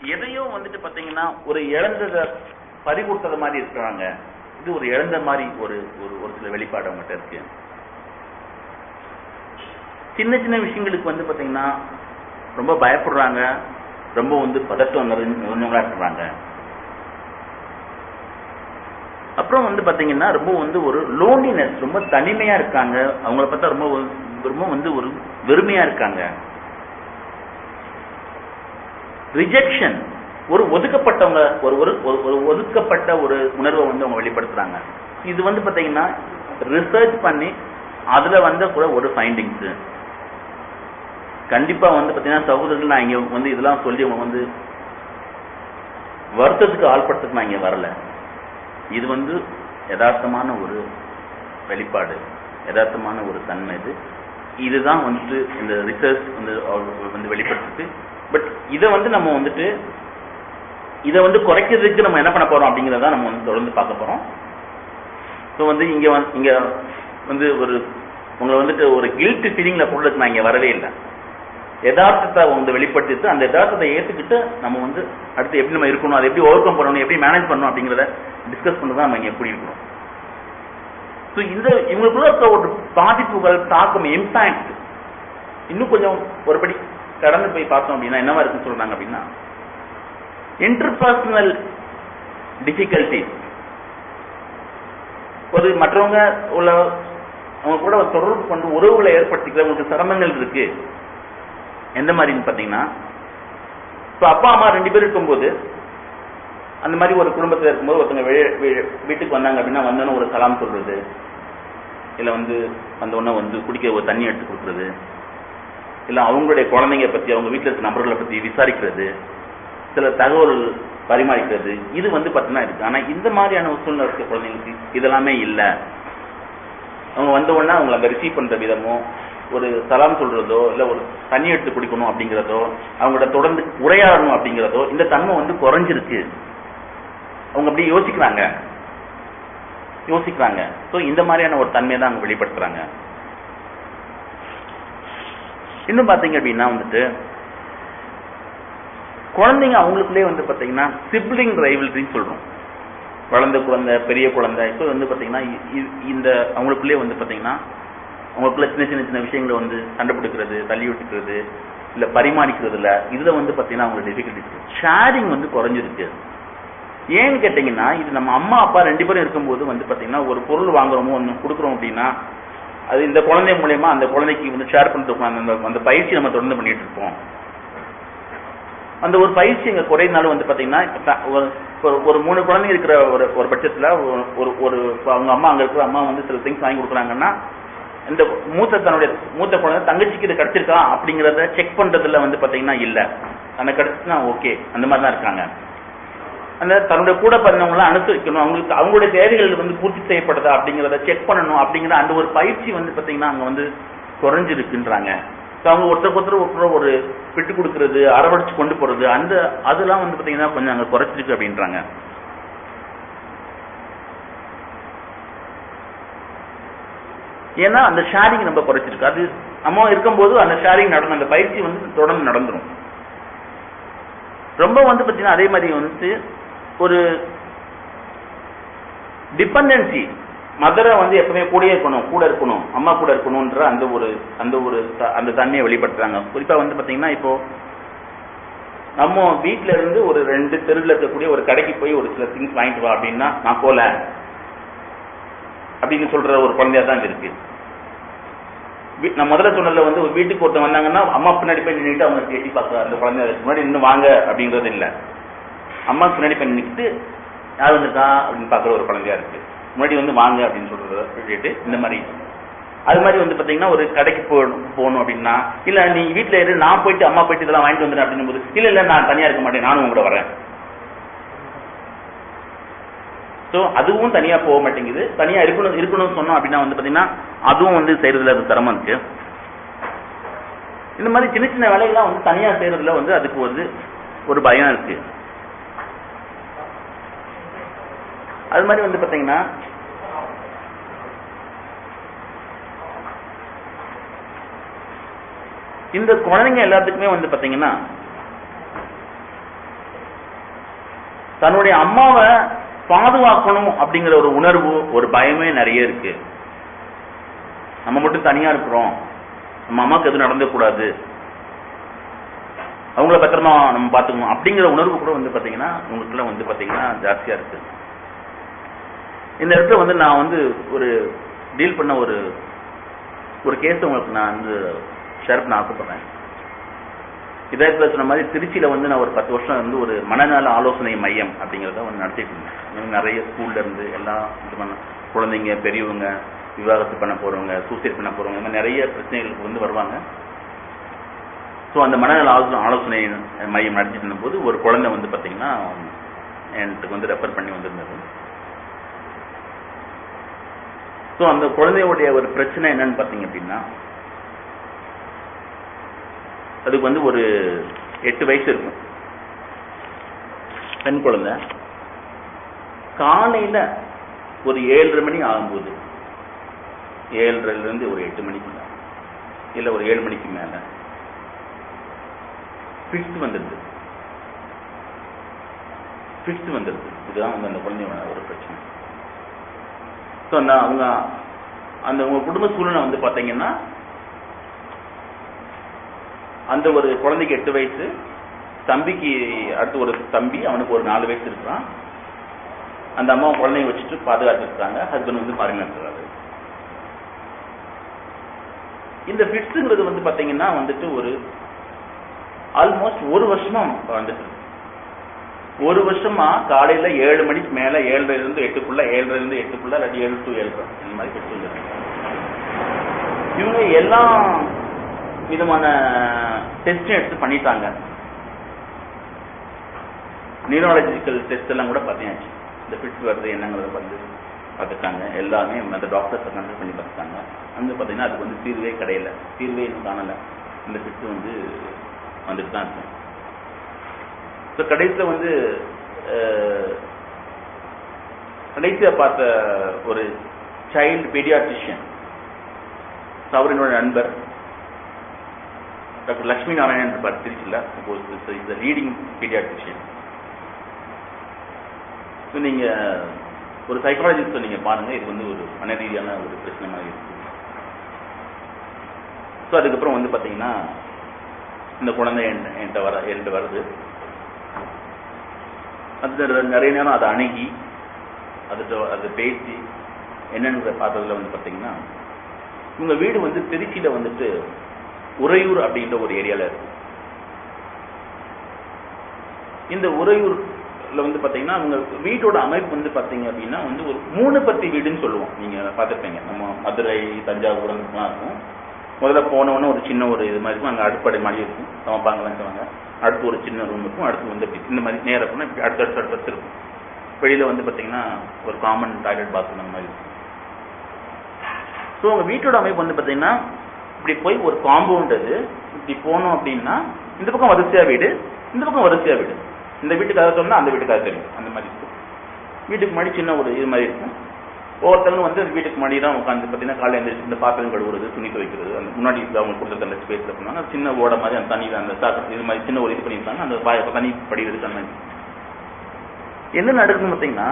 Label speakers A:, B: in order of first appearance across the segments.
A: எதையோ வந்துட்டு பாத்தீங்கன்னா ஒரு இழந்தத பறி கொடுத்தத மாதிரி இருக்கிறாங்க இது ஒரு இழந்த மாதிரி ஒரு ஒரு ஒரு சில வெளிப்பாடு அவங்ககிட்ட இருக்கு சின்ன சின்ன விஷயங்களுக்கு வந்து பாத்தீங்கன்னா ரொம்ப பயப்படுறாங்க ரொம்ப வந்து பதட்டம் நிறைஞ்சவங்களா இருக்கிறாங்க அப்புறம் வந்து பாத்தீங்கன்னா ரொம்ப வந்து ஒரு லோன்லினஸ் ரொம்ப தனிமையா இருக்காங்க அவங்கள பார்த்தா ரொம்ப ரொம்ப வந்து ஒரு வெறுமையா இருக்காங்க ரிஜெக்ஷன் ஒரு ஒதுக்கப்பட்டவங்க ஒரு ஒரு ஒரு ஒதுக்கப்பட்ட ஒரு உணர்வை வந்து அவங்க வெளிப்படுத்துறாங்க இது வந்து பாத்தீங்கன்னா ரிசர்ச் பண்ணி அதுல வந்த கூட ஒரு ஃபைண்டிங்ஸ் கண்டிப்பா வந்து பாத்தீங்கன்னா சகோதரர்கள் நான் இங்க வந்து இதெல்லாம் சொல்லி அவங்க வந்து வருத்தத்துக்கு ஆள்படுறதுக்கு நான் இங்க வரல இது வந்து யதார்த்தமான ஒரு வெளிப்பாடு யதார்த்தமான ஒரு தன்மை இது இதுதான் வந்துட்டு இந்த ரிசர்ச் வந்து வந்து வெளிப்படுத்துது பட் இதை வந்து நம்ம வந்துட்டு இதை வந்து குறைக்கிறதுக்கு நம்ம என்ன பண்ண போறோம் அப்படிங்கிறத நம்ம வந்து தொடர்ந்து பார்க்க போறோம் ஸோ வந்து இங்க வந்து இங்க வந்து ஒரு உங்களை வந்துட்டு ஒரு கில்ட் ஃபீலிங்ல போடுறதுக்கு நான் இங்க வரவே இல்லை யதார்த்தத்தை வந்து வெளிப்படுத்திட்டு அந்த யதார்த்தத்தை ஏத்துக்கிட்டு நம்ம வந்து அடுத்து எப்படி நம்ம இருக்கணும் அதை எப்படி ஓவர் கம் பண்ணணும் எப்படி மேனேஜ் பண்ணணும் அப்படிங்கிறத டிஸ்கஸ் பண்ணதான் நம்ம இங்க எப்படி இருக்கணும் ஸோ இந்த இவங்களுக்குள்ள இருக்க ஒரு பாதிப்புகள் தாக்கம் இம்பாக்ட் இன்னும் கொஞ்சம் ஒருபடி கடந்து போய் பார்த்தோம் அப்படின்னா என்னவா இருக்குன்னு சொல்றாங்க அப்படின்னா இன்டர்பர்சனல் டிஃபிகல்டிஸ் ஒரு மற்றவங்க உள்ள அவங்க கூட தொடர்பு கொண்டு உறவுகளை ஏற்படுத்திக்கிற உங்களுக்கு சிரமங்கள் இருக்கு எந்த மாதிரின்னு பாத்தீங்கன்னா இப்போ அப்பா அம்மா ரெண்டு பேரும் இருக்கும்போது அந்த மாதிரி ஒரு குடும்பத்தில் இருக்கும்போது ஒருத்தங்க வீட்டுக்கு வந்தாங்க அப்படின்னா வந்தோன்னு ஒரு சலாம் சொல்றது இல்லை வந்து வந்த உடனே வந்து குடிக்க ஒரு தண்ணி எடுத்து கொடுக்குறது இல்லை அவங்களுடைய குழந்தைங்க பத்தி அவங்க வீட்டில் இருக்க நபர்களை பத்தி விசாரிக்கிறது சில தகவல் பரிமாறிக்கிறது இது வந்து பார்த்தீங்கன்னா இருக்கு ஆனா இந்த மாதிரியான ஒரு சூழ்நிலை இருக்க குழந்தைங்களுக்கு இதெல்லாமே இல்லை அவங்க வந்த உடனே அவங்களை அங்க ரிசீவ் பண்ற விதமோ ஒரு சலாம் சொல்றதோ இல்ல ஒரு தண்ணி எடுத்து குடிக்கணும் அப்படிங்கிறதோ அவங்களோட தொடர்ந்து உரையாடணும் அப்படிங்கிறதோ இந்த தன்மை வந்து குறைஞ்சிருக்கு அவங்க அப்படி யோசிக்கிறாங்க யோசிக்கிறாங்க ஸோ இந்த மாதிரியான ஒரு தன்மையை தான் அவங்க வெளிப்படுத்துறாங்க இன்னும் பாத்தீங்க அப்படின்னா வந்துட்டு குழந்தைங்க அவங்களுக்குள்ளே வந்து பாத்தீங்கன்னா சிப்ளிங் ரைவல்ரின்னு சொல்றோம் குழந்தை குழந்தை பெரிய குழந்தை இப்போ வந்து பாத்தீங்கன்னா இந்த அவங்களுக்குள்ளே வந்து பாத்தீங்கன்னா அவங்களுக்குள்ள சின்ன சின்ன சின்ன விஷயங்களை வந்து சண்டை பிடிக்கிறது தள்ளி விட்டுக்கிறது இல்ல பரிமாறிக்கிறதுல இதுல வந்து பாத்தீங்கன்னா அவங்களுக்கு டிஃபிகல்டி ஷேரிங் வந்து குறைஞ்சிருக்கு ஏன்னு கேட்டீங்கன்னா இது நம்ம அம்மா அப்பா ரெண்டு பேரும் இருக்கும்போது வந்து பாத்தீங்கன்னா ஒரு பொருள் வாங்குறோமோ ஒன்று கொடுக்குறோம் அப்படின்னா அது இந்த குழந்தை மூலயமா அந்த குழந்தைக்கு வந்து ஷேர் பண்ணிட்டு அந்த அந்த பயிற்சி நம்ம தொடர்ந்து பண்ணிட்டு இருப்போம் அந்த ஒரு பயிற்சி எங்க குறையினாலும் வந்து பாத்தீங்கன்னா ஒரு மூணு குழந்தைங்க இருக்கிற ஒரு ஒரு பட்சத்துல ஒரு ஒரு அவங்க அம்மா அங்க இருக்கிற அம்மா வந்து சில திங்ஸ் வாங்கி கொடுக்குறாங்கன்னா இந்த மூத்த தன்னுடைய மூத்த குழந்தை தங்கச்சிக்கு இது கிடைச்சிருக்கா அப்படிங்கறத செக் பண்றதுல வந்து பாத்தீங்கன்னா இல்ல அந்த கிடைச்சுன்னா ஓகே அந்த மாதிரி தான் இருக்காங்க அந்த தன்னுடைய கூட பிறந்தவங்களை அனுசரிக்கணும் அவங்களுக்கு அவங்களுடைய தேவைகள் வந்து பூர்த்தி செய்யப்படுதா அப்படிங்கறத செக் பண்ணணும் அப்படிங்கிற அந்த ஒரு பயிற்சி வந்து பாத்தீங்கன்னா அங்க வந்து குறைஞ்சிருக்குன்றாங்க அவங்க ஒருத்தருக்கு ஒருத்தர் ஒருத்தர் ஒரு விட்டு கொடுக்கறது அரவணைச்சு கொண்டு போறது அந்த அதெல்லாம் வந்து பாத்தீங்கன்னா கொஞ்சம் அங்க குறைச்சிருக்கு அப்படின்றாங்க ஏன்னா அந்த ஷேரிங் ரொம்ப குறைச்சிருக்கு அது அம்மா இருக்கும்போது அந்த ஷேரிங் நடந்த அந்த பயிற்சி வந்து தொடர்ந்து நடந்துடும் ரொம்ப வந்து பாத்தீங்கன்னா அதே மாதிரி வந்து ஒரு டிபெண்டன்சி மதரை வந்து எப்பவுமே கூடயே இருக்கணும் கூட இருக்கணும் அம்மா கூட இருக்கணும்ன்ற அந்த ஒரு அந்த ஒரு அந்த தன்மையை வெளிப்படுத்துறாங்க குறிப்பா வந்து பாத்தீங்கன்னா இப்போ நம்ம வீட்டுல இருந்து ஒரு ரெண்டு தெருவில் இருக்கக்கூடிய ஒரு கடைக்கு போய் ஒரு சில திங்ஸ் வாங்கிட்டு வா அப்படின்னா நான் போல அப்படின்னு சொல்ற ஒரு குழந்தையா தான் இருக்கு நான் முதல்ல சொன்னதுல வந்து ஒரு வீட்டுக்கு ஒருத்தன் வந்தாங்கன்னா அம்மா பின்னாடி போய் நின்றுட்டு அவங்க எட்டி பார்க்குற அந்த குழந்தை முன்னாடி நின்று வாங்க அப்படிங்கிறது இல்ல அம்மா பின்னாடி போய் நின்றுட்டு யார் வந்திருக்கா அப்படின்னு பாக்குற ஒரு குழந்தையா இருக்கு முன்னாடி வந்து வாங்க அப்படின்னு சொல்றத சொல்லிட்டு இந்த மாதிரி அது மாதிரி வந்து பாத்தீங்கன்னா ஒரு கடைக்கு போகணும் அப்படின்னா இல்ல நீ வீட்டுல இரு நான் போயிட்டு அம்மா போயிட்டு இதெல்லாம் வாங்கிட்டு வந்துடுறேன் அப்படின்னும் போது இல்ல இல்ல நான் தனியா இருக்க மாட்டேன் நானும் உங்க கூட வரேன் ஸோ அதுவும் தனியா போக மாட்டேங்குது தனியா இருக்கணும் இருக்கணும்னு சொன்னோம் அப்படின்னா வந்து பாத்தீங்கன்னா அதுவும் வந்து செய்யறதுல அது சிரமம் இருக்கு இந்த மாதிரி சின்ன சின்ன வேலைகள்லாம் வந்து தனியா செய்யறதுல வந்து அதுக்கு வந்து ஒரு பயம் இருக்கு அது மாதிரி வந்து பாத்தீங்கன்னா இந்த குழந்தைங்க எல்லாத்துக்குமே வந்து பாத்தீங்கன்னா தன்னுடைய அம்மாவை பாதுகாக்கணும் அப்படிங்கிற ஒரு உணர்வு ஒரு பயமே நிறைய இருக்கு நம்ம மட்டும் தனியா இருக்கிறோம் நம்ம அம்மாவுக்கு எதுவும் நடந்துக்கூடாது அவங்கள பத்திரமா நம்ம பார்த்துக்கணும் அப்படிங்கிற உணர்வு கூட வந்து பாத்தீங்கன்னா உங்களுக்குள்ள வந்து பாத்தீங்கன்னா ஜாஸ்தியா இருக்கு இந்த இடத்துல வந்து நான் வந்து ஒரு டீல் பண்ண ஒரு ஒரு கேஸ் உங்களுக்கு நான் வந்து ஷேர் பண்ண ஆசைப்படுறேன் இதயத்துல சொன்ன மாதிரி திருச்சியில வந்து நான் ஒரு பத்து வருஷம் வந்து ஒரு மனநல ஆலோசனை மையம் அப்படிங்கறத வந்து நடத்திட்டு இருந்தேன் இன்னும் நிறைய ஸ்கூல்ல இருந்து எல்லாம் இது பண்ண குழந்தைங்க பெரியவங்க விவாகரத்து பண்ண போறவங்க சூசைட் பண்ண போறவங்க இந்த மாதிரி நிறைய பிரச்சனைகளுக்கு வந்து வருவாங்க ஸோ அந்த மனநல ஆலோசனை ஆலோசனை மையம் நடத்திட்டு இருந்தபோது ஒரு குழந்தை வந்து பாத்தீங்கன்னா எனக்கு வந்து ரெஃபர் பண்ணி வந்திருந்தது ஸோ அந்த குழந்தையுடைய ஒரு பிரச்சனை என்னன்னு பார்த்தீங்க அப்படின்னா அதுக்கு வந்து ஒரு எட்டு வயசு இருக்கும் பெண் குழந்தை காலையில ஒரு ஏழரை மணி ஆகும்போது ஏழரைல இருந்து ஒரு எட்டு மணிக்குள்ள இல்ல ஒரு ஏழு மணிக்கு மேல ஃபிக்ஸ் வந்துடுது ஃபிக்ஸ் வந்துடுது இதுதான் வந்து அந்த குழந்தையோட ஒரு பிரச்சனை ஸோ அந்த அவங்க அந்த உங்க குடும்ப சூழ்நிலை வந்து பாத்தீங்கன்னா அந்த ஒரு குழந்தைக்கு எட்டு வயசு தம்பிக்கு அடுத்து ஒரு தம்பி அவனுக்கு ஒரு நாலு வயசு இருக்கிறான் அந்த அம்மா குழந்தைய வச்சுட்டு பாதுகாத்து இருக்காங்க ஹஸ்பண்ட் வந்து ஃபாரின்ல இருக்கிறாரு இந்த ஃபிட்ஸுங்கிறது வந்து பாத்தீங்கன்னா வந்துட்டு ஒரு ஆல்மோஸ்ட் ஒரு வருஷமா வந்துட்டு இருக்கு. ஒரு வருஷமா காலையில ஏழு மணிக்கு மேல ஏழரை இருந்து எட்டுக்குள்ள ஏழரை இருந்து எட்டுக்குள்ள இல்லாட்டி ஏழு டு ஏழு இந்த மாதிரி ஃபிட்ஸ் வந்துருக்கு இவங்க எல்லா விதமான டெஸ்டும் எடுத்து பண்ணிட்டாங்க நியூராலஜிக்கல் டெஸ்ட் எல்லாம் கூட பார்த்தியாச்சு இந்த ஃபிட்ஸ் வருது என்னங்கிறத வந்து பார்த்துட்டாங்க எல்லாமே அந்த டாக்டர்ஸை கன்சல்ட் பண்ணி பார்த்துட்டாங்க வந்து பார்த்தீங்கன்னா அதுக்கு வந்து தீர்வே கிடையல தீர்வே இன்னும் காணலை இந்த ஃபிட்ஸ் வந்து வந்துட்டு தான் இருக்கும் ஸோ கடைசியில் வந்து அஹ், கடைசியா பார்த்த ஒரு சைல்டு பீடியாட்ரிஷியன் அவரினோட நண்பர் டாக்டர் லட்சுமி நாராயணன் இருப்பார் திருச்சியில் இஸ் லீடிங் பீடியாட்ரிஷியன் ஸோ நீங்க ஒரு சைக்காலஜிஸ்ட் நீங்க பாருங்க இது வந்து ஒரு மன ரீதியான ஒரு பிரச்சனை மாதிரி இருக்கு ஸோ அதுக்கப்புறம் வந்து பாத்தீங்கன்னா இந்த குழந்தை என்- என்கிட்ட வர என்கிட்ட வருது அது நிறைய நேரம் அதை அணுகி அதுக்கு அதை பேசி என்னன்னு பார்த்ததுல வந்து பாத்தீங்கன்னா இவங்க வீடு வந்து திருச்சியில வந்துட்டு உறையூர் அப்படின்ற ஒரு ஏரியால இருக்கு இந்த உறையூர்ல வந்து பாத்தீங்கன்னா அவங்க வீட்டோட அமைப்பு வந்து பாத்தீங்க அப்படின்னா வந்து ஒரு மூணு பத்தி வீடுன்னு சொல்லுவோம் நீங்க பார்த்திருப்பீங்க நம்ம மதுரை தஞ்சாவூர் எல்லாம் இருக்கும் முதல்ல போனவொன்னே ஒரு சின்ன ஒரு இது மாதிரி இருக்கும் அங்க அடுப்படை மாதிரி இருக்கும் சமைப்பாங்கலாம் சொல்லுவாங்க அடுத்து ஒரு சின்ன ரூம் இருக்கும் அடுத்து வந்து இப்படி இந்த மாதிரி நேரம் போனா இப்படி அடுத்தடுத்து அடுத்தடுத்து இருக்கும் வெளியில வந்து பாத்தீங்கன்னா ஒரு காமன் டாய்லெட் பாத்ரூம் அந்த மாதிரி இருக்கும் ஸோ உங்க வீட்டோட அமைப்பு வந்து பாத்தீங்கன்னா இப்படி போய் ஒரு காம்பவுண்ட் அது இப்படி போனோம் அப்படின்னா இந்த பக்கம் வரிசையா வீடு இந்த பக்கம் வரிசையா வீடு இந்த வீட்டுக்காக சொன்னா அந்த வீட்டுக்காக தெரியும் அந்த மாதிரி இருக்கும் வீட்டுக்கு முன்னாடி சின்ன ஒரு இது மாதிரி இருக்கும் ஒவ்வொருத்தவங்களும் வந்து அந்த வீட்டுக்கு முன்னாடி தான் உட்காந்து பார்த்தீங்கன்னா காலையில் எழுந்திரிச்சு இந்த பாத்திரம் கழுவுறது துணி துவைக்கிறது அந்த முன்னாடி அவங்க கொடுத்துருக்க அந்த ஸ்பேஸ்ல பண்ணாங்க சின்ன ஓட மாதிரி அந்த தண்ணி அந்த சாக்கு இது மாதிரி சின்ன ஒரு இது பண்ணியிருக்காங்க அந்த பாய தண்ணி படிக்கிறதுக்கு அந்த மாதிரி என்ன நடக்குதுன்னு பார்த்தீங்கன்னா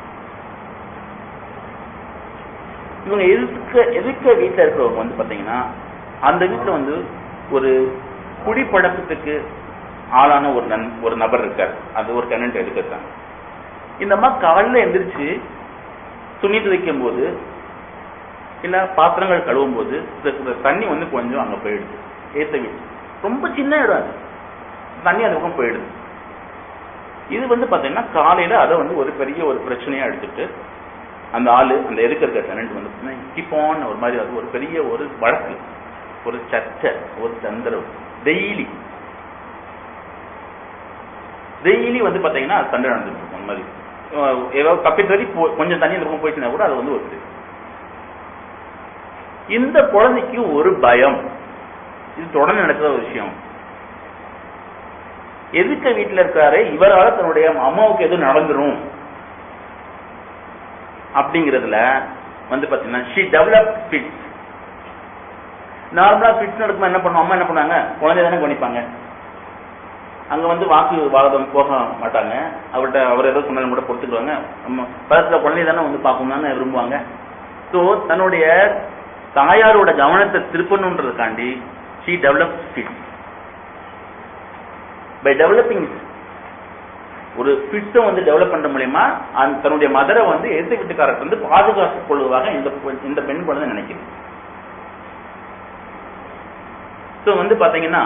A: இவங்க எதிர்க்க எதிர்க்க வீட்டில் இருக்கிறவங்க வந்து பார்த்தீங்கன்னா அந்த வீட்டில் வந்து ஒரு குடிப்பழக்கத்துக்கு ஆளான ஒரு நன் ஒரு நபர் இருக்கார் அது ஒரு டெனன்ட் எடுக்கிறாங்க இந்த அம்மா காலையில் எந்திரிச்சு துணி துவைக்கும் போது இல்ல பாத்திரங்கள் கழுவும் போது இந்த- இந்த தண்ணி வந்து கொஞ்சம் அங்க போயிடுது ஏத்த வீட்டு ரொம்ப சின்ன இடம் அது தண்ணி அந்த பக்கம் போயிடுது இது வந்து பாத்தீங்கன்னா காலையில அதை வந்து ஒரு பெரிய ஒரு பிரச்சனையா எடுத்துட்டு அந்த ஆளு அந்த எதுக்க இருக்க டெனன்ட் வந்து பாத்தீங்கன்னா keep on ஒரு மாதிரி அது ஒரு பெரிய ஒரு வழக்கு ஒரு சர்ச்சை ஒரு சந்திரம் டெய்லி டெய்லி வந்து பாத்தீங்கன்னா அது சண்டை நடந்துட்டு இருக்கும் அந்த மாதிரி அஹ் ஏதாவது தப்பி தள்ளி போ- கொஞ்சம் தண்ணி அந்த பக்கம் போயிடுச்சுன்னா கூட அது வந்து வருது இந்த குழந்தைக்கு ஒரு பயம் இது தொடர்ந்து நடக்கிற ஒரு விஷயம் எதுக்க வீட்டுல இருக்காரு இவரால தன்னுடைய அம்மாவுக்கு எதுவும் நடந்துரும் அப்படிங்கறதுல வந்து பாத்தீங்கன்னா ஷி டெவலப் ஃபிட்ஸ் நார்மலா ஃபிட்ஸ் நடக்கும்போது என்ன பண்ணுவோம் அம்மா என்ன பண்ணாங்க குழந்தை தானே கவனிப்பாங்க அங்க வந்து வாக்கு வாதம் போக மாட்டாங்க அவர்கிட்ட அவர் ஏதோ சொன்னாலும் கூட பொறுத்துக்குவாங்க நம்ம பக்கத்துல குழந்தை தானே வந்து பார்க்கணும் தானே விரும்புவாங்க ஸோ தன்னுடைய தாயாரோட கவனத்தை திருப்பணுன்றதுக்காண்டி she develop fit by developing ஒரு ஃபிட்ஸை வந்து டெவலப் பண்ற மூலியமா அந்த தன்னுடைய மதரை வந்து எதிர்த்து வீட்டுக்காரர் வந்து பாதுகாத்துக் கொள்வதாக இந்த பெண்- இந்த பெண் குழந்தை நினைக்குது ஸோ வந்து பாத்தீங்கன்னா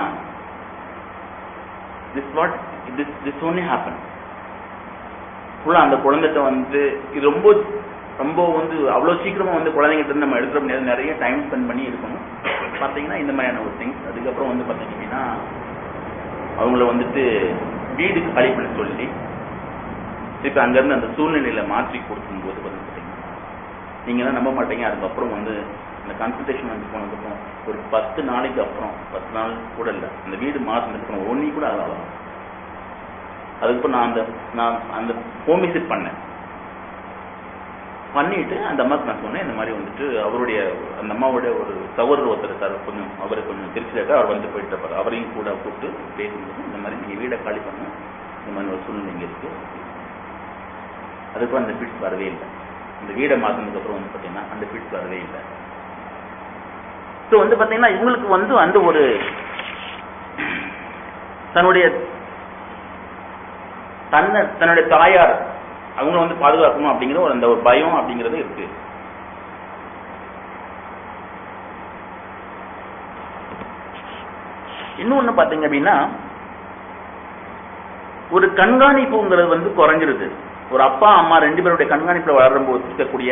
A: this what this this only happen ஃபுல்லா அந்த குழந்தைகிட்ட வந்து இது ரொம்ப ரொம்ப வந்து அவ்வளவு சீக்கிரமா வந்து குழந்தைங்கிட்ட இருந்து நம்ம எடுத்துட முடியாது நிறைய டைம் ஸ்பெண்ட் பண்ணி இருக்கணும் பாத்தீங்கன்னா இந்த மாதிரியான ஒரு திங்ஸ் அதுக்கப்புறம் வந்து பாத்தீங்க அப்படின்னா அவங்கள வந்துட்டு வீடுக்கு காலி பண்ண சொல்லி திருப்பி அங்கிருந்து அந்த சூழ்நிலையில மாற்றி கொடுக்கும்போது வந்து பாத்தீங்கன்னா நீங்க தான் நம்ப மாட்டீங்க அதுக்கப்புறம் வந்து இந்த கன்சல்டேஷன் வந்து போனதுக்கப்புறம் ஒரு பத்து நாளைக்கு அப்புறம் பத்து நாள் கூட இல்லை அந்த வீடு மாற்றினதுக்கு அப்புறம் ஒன்னி கூட ஆகலாம் அதுக்கப்புறம் நான் அந்த நான் அந்த ஹோம் விசிட் பண்ணேன் பண்ணிட்டு அந்த அம்மாவுக்கு நான் சொன்னேன் இந்த மாதிரி வந்துட்டு அவருடைய அந்த அம்மாவோட ஒரு சகோதரர் ஒருத்தர் சார் கொஞ்சம் அவர் கொஞ்சம் திருச்சியில் இருக்கார் அவர் வந்து போயிட்டு இருப்பார் அவரையும் கூட கூப்பிட்டு பேசும்போது இந்த மாதிரி நீங்க வீடை காலி பண்ண இந்த மாதிரி ஒரு சூழ்நிலை இங்க இருக்கு அதுக்கப்புறம் அந்த ஃபிட்ஸ் வரவே இல்லை இந்த வீடை மாத்தினதுக்கு அப்புறம் வந்து பாத்தீங்கன்னா அந்த ஃபிட்ஸ் வரவே இல்லை ஸோ வந்து பாத்தீங்கன்னா இவங்களுக்கு வந்து அந்த ஒரு தன்னுடைய தன்னை தன்னுடைய தாயார் அவங்கள வந்து பாதுகாக்கணும் அப்படிங்கிற ஒரு அந்த ஒரு பயம் அப்படிங்கிறது இருக்கு இன்னொன்னு பாத்தீங்க அப்படின்னா ஒரு கண்காணிப்புங்கிறது வந்து குறைஞ்சிருது ஒரு அப்பா அம்மா ரெண்டு பேருடைய கண்காணிப்புல வளரும்போது இருக்கக்கூடிய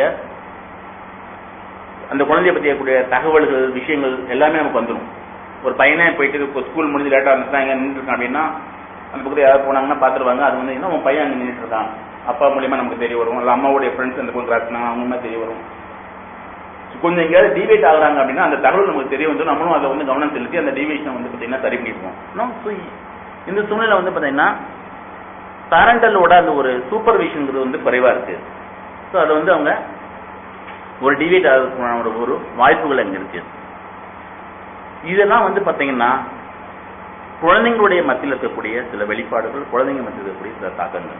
A: அந்த குழந்தைய பத்தி இருக்கக்கூடிய தகவல்கள் விஷயங்கள் எல்லாமே நமக்கு வந்துடும் ஒரு பையனே போயிட்டு இப்போ ஸ்கூல் முடிஞ்சு லேட்டா இருந்துச்சுன்னா இங்க நின்று இருக்கான் அப்படின்னா அந்த பக்கத்துல யாராவது போனாங்கன்னா பாத்துருவாங்க அது வந்து என்ன உன் பையன் அங்க நின்றுட்டு இருக்கான் அப்பா மூலியமா நமக்கு தெரிய வரும் இல்ல அம்மாவுடைய ஃப்ரெண்ட்ஸ் அந்த பக்கம் கிராஸ் பண்ணாங்க அவங்க தெரிய வரும் கொஞ்சம் எங்கேயாவது டிவேட் ஆகுறாங்க அப்படின்னா அந்த தகவல் நமக்கு தெரிய வந்து நம்மளும் அதை வந்து கவனம் செலுத்தி அந்த டிவேஷனை வந்து பாத்தீங்கன்னா சரி பண்ணிடுவோம் No, so இந்த சூழ்நிலை வந்து பாத்தீங்கன்னா பேரண்டலோட அந்த ஒரு சூப்பர்விஷன்ங்கிறது வந்து குறைவா இருக்கு ஸோ அதை வந்து அவங்க ஒரு டிவேட் ஆகிறதுக்கான ஒரு ஒரு வாய்ப்புகள் அங்க இருக்கு இதெல்லாம் வந்து பாத்தீங்கன்னா குழந்தைங்களுடைய மத்தியில் இருக்கக்கூடிய சில வெளிப்பாடுகள் குழந்தைங்க மத்தியில் இருக்கக்கூடிய சில தாக்கங்கள்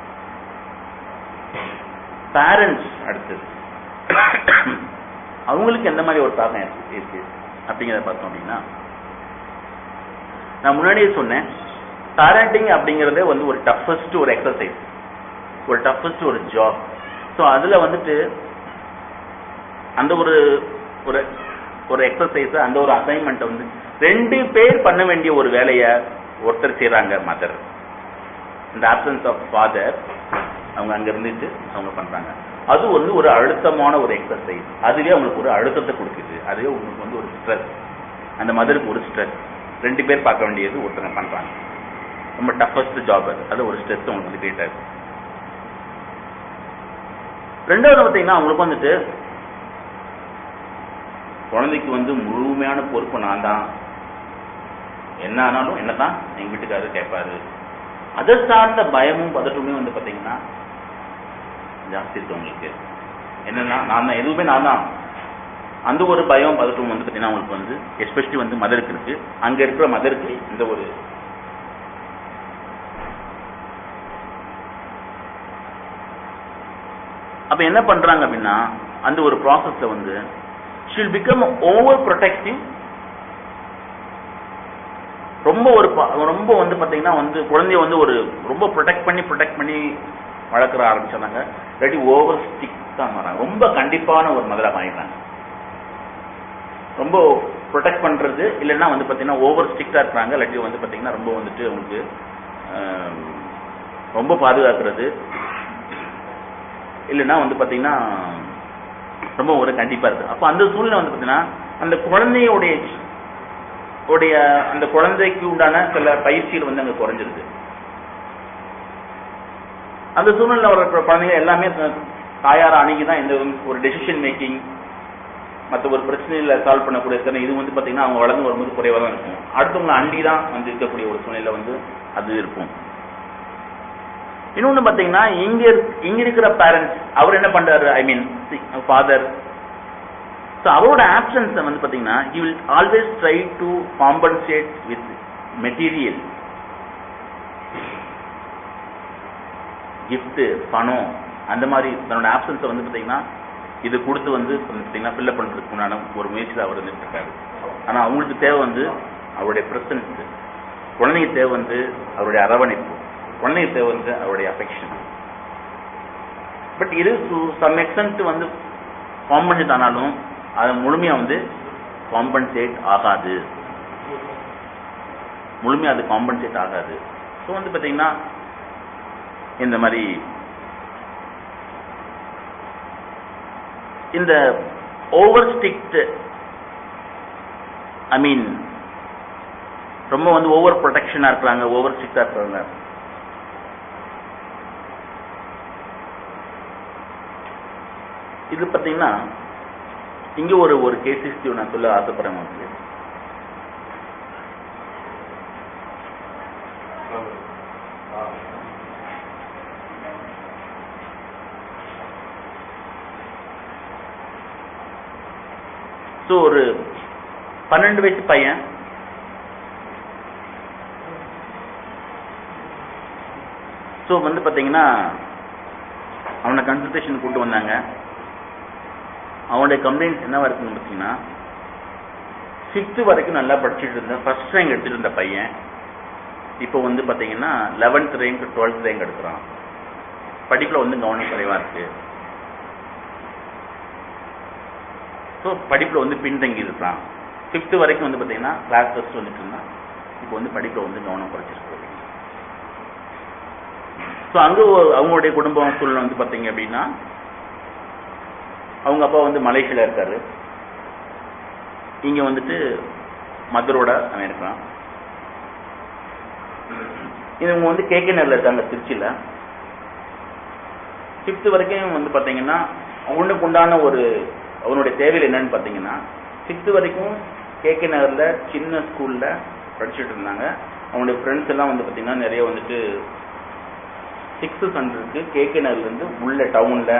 A: பேரண்ட்ஸ் அடுத்தது அவங்களுக்கு எந்த மாதிரி ஒரு தாக்கம் இருக்கு- இருக்கு அப்படிங்கிறத பார்த்தோம் அப்படின்னா நான் முன்னாடியே சொன்னேன் பேரண்டிங் அப்படிங்கறதே வந்து ஒரு டஃபஸ்ட் ஒரு எக்ஸசைஸ் ஒரு டஃபஸ்ட் ஒரு ஜாப் ஸோ அதுல வந்துட்டு அந்த ஒரு ஒரு ஒரு எக்ஸசைஸ் அந்த ஒரு அசைன்மெண்ட் வந்து ரெண்டு பேர் பண்ண வேண்டிய ஒரு வேலையை ஒருத்தர் செய்றாங்க மதர் இந்த ஆப்சன்ஸ் ஆஃப் ஃபாதர் அவங்க அங்க இருந்துட்டு அவங்க பண்றாங்க அது வந்து ஒரு அழுத்தமான ஒரு எக்ஸசைஸ் அதுவே அவங்களுக்கு ஒரு அழுத்தத்தை கொடுக்குது அதுவே உங்களுக்கு வந்து ஒரு ஸ்ட்ரெஸ் அந்த மதருக்கு ஒரு ஸ்ட்ரெஸ் ரெண்டு பேர் பார்க்க வேண்டியது ஒருத்தங்க பண்றாங்க ரொம்ப டஃபஸ்ட் ஜாப் அது அது ஒரு ஸ்ட்ரெஸ் உங்களுக்கு வந்து கிரியேட் ஆகுது ரெண்டாவது பார்த்தீங்கன்னா அவங்களுக்கு வந்துட்டு குழந்தைக்கு வந்து முழுமையான பொறுப்பு நான் தான் என்ன ஆனாலும் என்னதான் எங்க வீட்டுக்காரர் கேட்பாரு அதை சார்ந்த பயமும் பதட்டமுமே வந்து பாத்தீங்கன்னா ஜாஸ்தி இருக்கு உங்களுக்கு என்னன்னா நான் தான் எதுவுமே நான் தான் அந்த ஒரு பயம் பதட்டம் வந்து பாத்தீங்கன்னா அவங்களுக்கு வந்து எஸ்பெஷலி வந்து மதருக்கு இருக்கு அங்க இருக்கிற மதருக்கு இந்த ஒரு அப்ப என்ன பண்றாங்க அப்படின்னா அந்த ஒரு ப்ராசஸ்ல வந்து ஷில் பிகம் ஓவர் ப்ரொடெக்டிவ் ரொம்ப ஒரு ப- ரொம்ப வந்து பாத்தீங்கன்னா வந்து குழந்தைய வந்து ஒரு ரொம்ப ப்ரொடெக்ட் பண்ணி ப்ரொடெக்ட் பண்ணி வளர்க்குற ஆரம்பிச்சாங்க இல்லாட்டி ஓவர் ஸ்டிக் தான் மாறாங்க ரொம்ப கண்டிப்பான ஒரு மதுரா மாறிடுறாங்க ரொம்ப ப்ரொடெக்ட் பண்றது இல்லைன்னா வந்து பாத்தீங்கன்னா ஓவர் ஸ்ட்ரிக்டா இருக்கிறாங்க இல்லாட்டி வந்து பாத்தீங்கன்னா ரொம்ப வந்துட்டு உங்களுக்கு ஆம், ரொம்ப பாதுகாக்கிறது இல்லைன்னா வந்து பாத்தீங்கன்னா ரொம்ப ஒரு கண்டிப்பா இருக்கு அப்ப அந்த சூழ்நிலை வந்து பாத்தீங்கன்னா அந்த குழந்தையோடைய உடைய அந்த குழந்தைக்கு உண்டான சில பயிற்சிகள் வந்து அங்க குறைஞ்சிருது அந்த சூழ்நிலை வர குழந்தைங்க எல்லாமே த- தாயார அணுகி தான் இந்த ஒரு டெசிஷன் மேக்கிங் மற்ற ஒரு பிரச்சனையில சால்வ் பண்ணக்கூடிய திறன் இது வந்து பாத்தீங்கன்னா அவங்க வளர்ந்து வரும்போது குறைவா தான் இருக்கும் அடுத்தவங்க அண்டி தான் வந்து இருக்கக்கூடிய ஒரு சூழ்நிலை வந்து அது இருக்கும் இன்னொன்னு பாத்தீங்கன்னா இங்க இருக்- இங்க இருக்கிற பேரண்ட்ஸ் அவர் என்ன பண்றாரு ஐ மீன் ஃபாதர் ஸோ அவரோட ஆப்சன்ஸை வந்து பாத்தீங்கன்னா he will always try to compensate with material gift பணம் அந்த மாதிரி தன்னோட ஆப்சன்ஸை வந்து பார்த்தீங்கன்னா இது கொடுத்து வந்து பார்த்தீங்கன்னா ஃபில்லப் பண்ணுறதுக்கு உண்டான ஒரு முயற்சியில் அவர் இருந்துட்டு இருக்காரு ஆனால் அவங்களுக்கு தேவை வந்து அவருடைய ப்ரெசன்ஸ் குழந்தைங்க தேவை வந்து அவருடைய அரவணைப்பு குழந்தைங்க தேவை வந்து அவருடைய அஃபெக்ஷன் பட் இது டு சம் எக்ஸ்டென்ட் வந்து காம்பன்சேட் ஆனாலும் அது முழுமையாக வந்து காம்பன்சேட் ஆகாது முழுமையாக அது காம்பன்சேட் ஆகாது ஸோ வந்து பார்த்தீங்கன்னா இந்த மாதிரி இந்த ஓவர் ஸ்ட்ரிக்ட் ஐ மீன் ரொம்ப வந்து ஓவர் ப்ரொடெக்ஷனா இருக்கிறாங்க ஓவர் ஸ்ட்ரிக்டா இருக்கிறாங்க இது பார்த்தீங்கன்னா இங்க ஒரு ஒரு கேஸ் ஹிஸ்டரி நான் சொல்ல ஆசைப்படுறேன் உங்களுக்கு ஸோ ஒரு பன்னெண்டு வயசு பையன் ஸோ வந்து பார்த்தீங்கன்னா அவனை கன்சல்டேஷன் கூட்டு வந்தாங்க அவனுடைய கம்ப்ளைண்ட்ஸ் என்னவா இருக்குன்னு பார்த்தீங்கன்னா ஃபிஃப்த்து வரைக்கும் நல்லா படிச்சுட்டு இருந்தேன் ஃபர்ஸ்ட் ரேங்க் எடுத்துட்டு இருந்த பையன் இப்போ வந்து பார்த்தீங்கன்னா லெவன்த் ரேங்க் டுவெல்த் ரேங்க் எடுக்கிறான் படிப்பில் வந்து கவனம் குறைவா இருக்கு ஸோ படிப்பில் வந்து பின்தங்கி இருக்கான் ஃபிஃப்த்து வரைக்கும் வந்து பார்த்தீங்கன்னா கிளாஸ் ஃபஸ்ட் வந்துட்டு இருந்தான் இப்போ வந்து படிப்பில் வந்து கவனம் குறைச்சிருக்கு ஸோ அங்கே அவங்களுடைய குடும்பம் சூழ்நிலை வந்து பார்த்தீங்க அப்படின்னா அவங்க அப்பா வந்து மலேசியால இருக்காரு இங்க வந்துட்டு மதுரோட அவன் இருக்கான் இவங்க வந்து கேகே நகர்ல இருக்காங்க திருச்சியில ஃபிஃப்த் வரைக்கும் வந்து பாத்தீங்கன்னா அவனுக்கு உண்டான ஒரு அவனுடைய தேவைகள் என்னன்னு பாத்தீங்கன்னா சிக்ஸ்த் வரைக்கும் கேகே நகர்ல சின்ன ஸ்கூல்ல படிச்சுட்டு இருந்தாங்க அவனுடைய ஃப்ரெண்ட்ஸ் எல்லாம் வந்து பாத்தீங்கன்னா நிறைய வந்துட்டு சிக்ஸ்த் ஸ்டாண்டர்டுக்கு கேகே நகர்ல இருந்து உள்ள டவுன்ல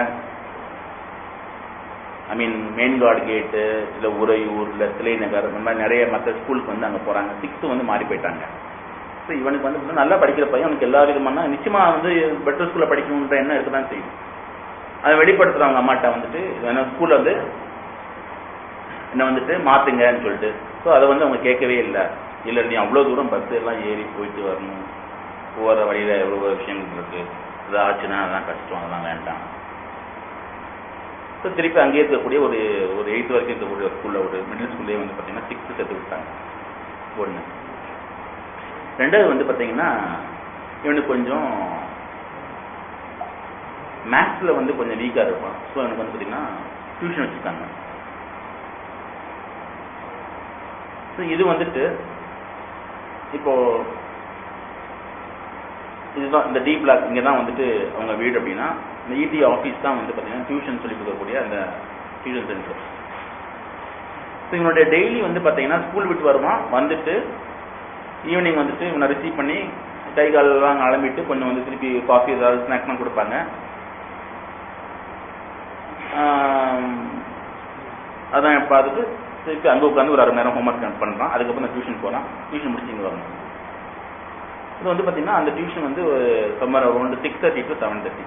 A: ஐ மீன் மெயின்கார்டு கேட்டு இல்லை உறையூர் இல்லை சிலை நகர் இந்த மாதிரி நிறைய மற்ற ஸ்கூலுக்கு வந்து அங்கே போகிறாங்க சிக்ஸ்த்து வந்து மாறி போயிட்டாங்க ஸோ இவனுக்கு வந்து பார்த்தீங்கன்னா நல்லா படிக்கிற பையன் அவனுக்கு எல்லா விதமான நிச்சயமாக வந்து பெட்டர் ஸ்கூலில் படிக்கணுன்ற எண்ணம் இருக்க தான் செய்யும் அதை வெளிப்படுத்துகிறவங்க அம்மாட்ட வந்துட்டு என்ன ஸ்கூலில் வந்து என்ன வந்துட்டு மாற்றுங்கன்னு சொல்லிட்டு ஸோ அதை வந்து அவங்க கேட்கவே இல்லை இல்லை நீ அவ்வளோ தூரம் பஸ் எல்லாம் ஏறி போயிட்டு வரணும் போகிற வழியில் எவ்வளோ விஷயங்கள் இருக்கு இது ஆச்சுன்னா அதெல்லாம் கஷ்டம் அதெல்லாம் வேண்டாம் ஸோ திருப்பி அங்கேயே இருக்கக்கூடிய ஒரு ஒரு எயித் வரைக்கும் இருக்கக்கூடிய ஒரு ஸ்கூலில் ஒரு மிடில் ஸ்கூல்லேயே வந்து பார்த்தீங்கன்னா சிக்ஸ்த்து சேர்த்து விட்டாங்க ஒன்று ரெண்டாவது வந்து பார்த்தீங்கன்னா இவனுக்கு கொஞ்சம் மேக்ஸில் வந்து கொஞ்சம் வீக்காக இருப்பான் ஸோ எனக்கு வந்து பார்த்தீங்கன்னா டியூஷன் வச்சுருக்காங்க ஸோ இது வந்துட்டு இப்போ இதுதான் இந்த டி பிளாக் இங்கே தான் வந்துட்டு அவங்க வீடு அப்படின்னா இந்த இடி ஆஃபீஸ் தான் வந்து பார்த்தீங்கன்னா டியூஷன் சொல்லி கொடுக்கக்கூடிய அந்த டியூஷன் சென்டர் ஸோ இவனுடைய டெய்லி வந்து பார்த்தீங்கன்னா ஸ்கூல் விட்டு வருவான் வந்துட்டு ஈவினிங் வந்துட்டு இவனை ரிசீவ் பண்ணி கை காலெல்லாம் அலம்பிட்டு கொஞ்சம் வந்து திருப்பி காஃபி ஏதாவது ஸ்நாக்ஸ்லாம் கொடுப்பாங்க அதான் பார்த்துட்டு திருப்பி அங்கே உட்காந்து ஒரு அரை மணி நேரம் ஹோம்ஒர்க் பண்ணுறான் அதுக்கப்புறம் டியூஷன் போகிறான் டியூஷன் முடிச்சு இங்கே வரணும் இது வந்து பார்த்தீங்கன்னா அந்த டியூஷன் வந்து summer around six thirty to seven thirty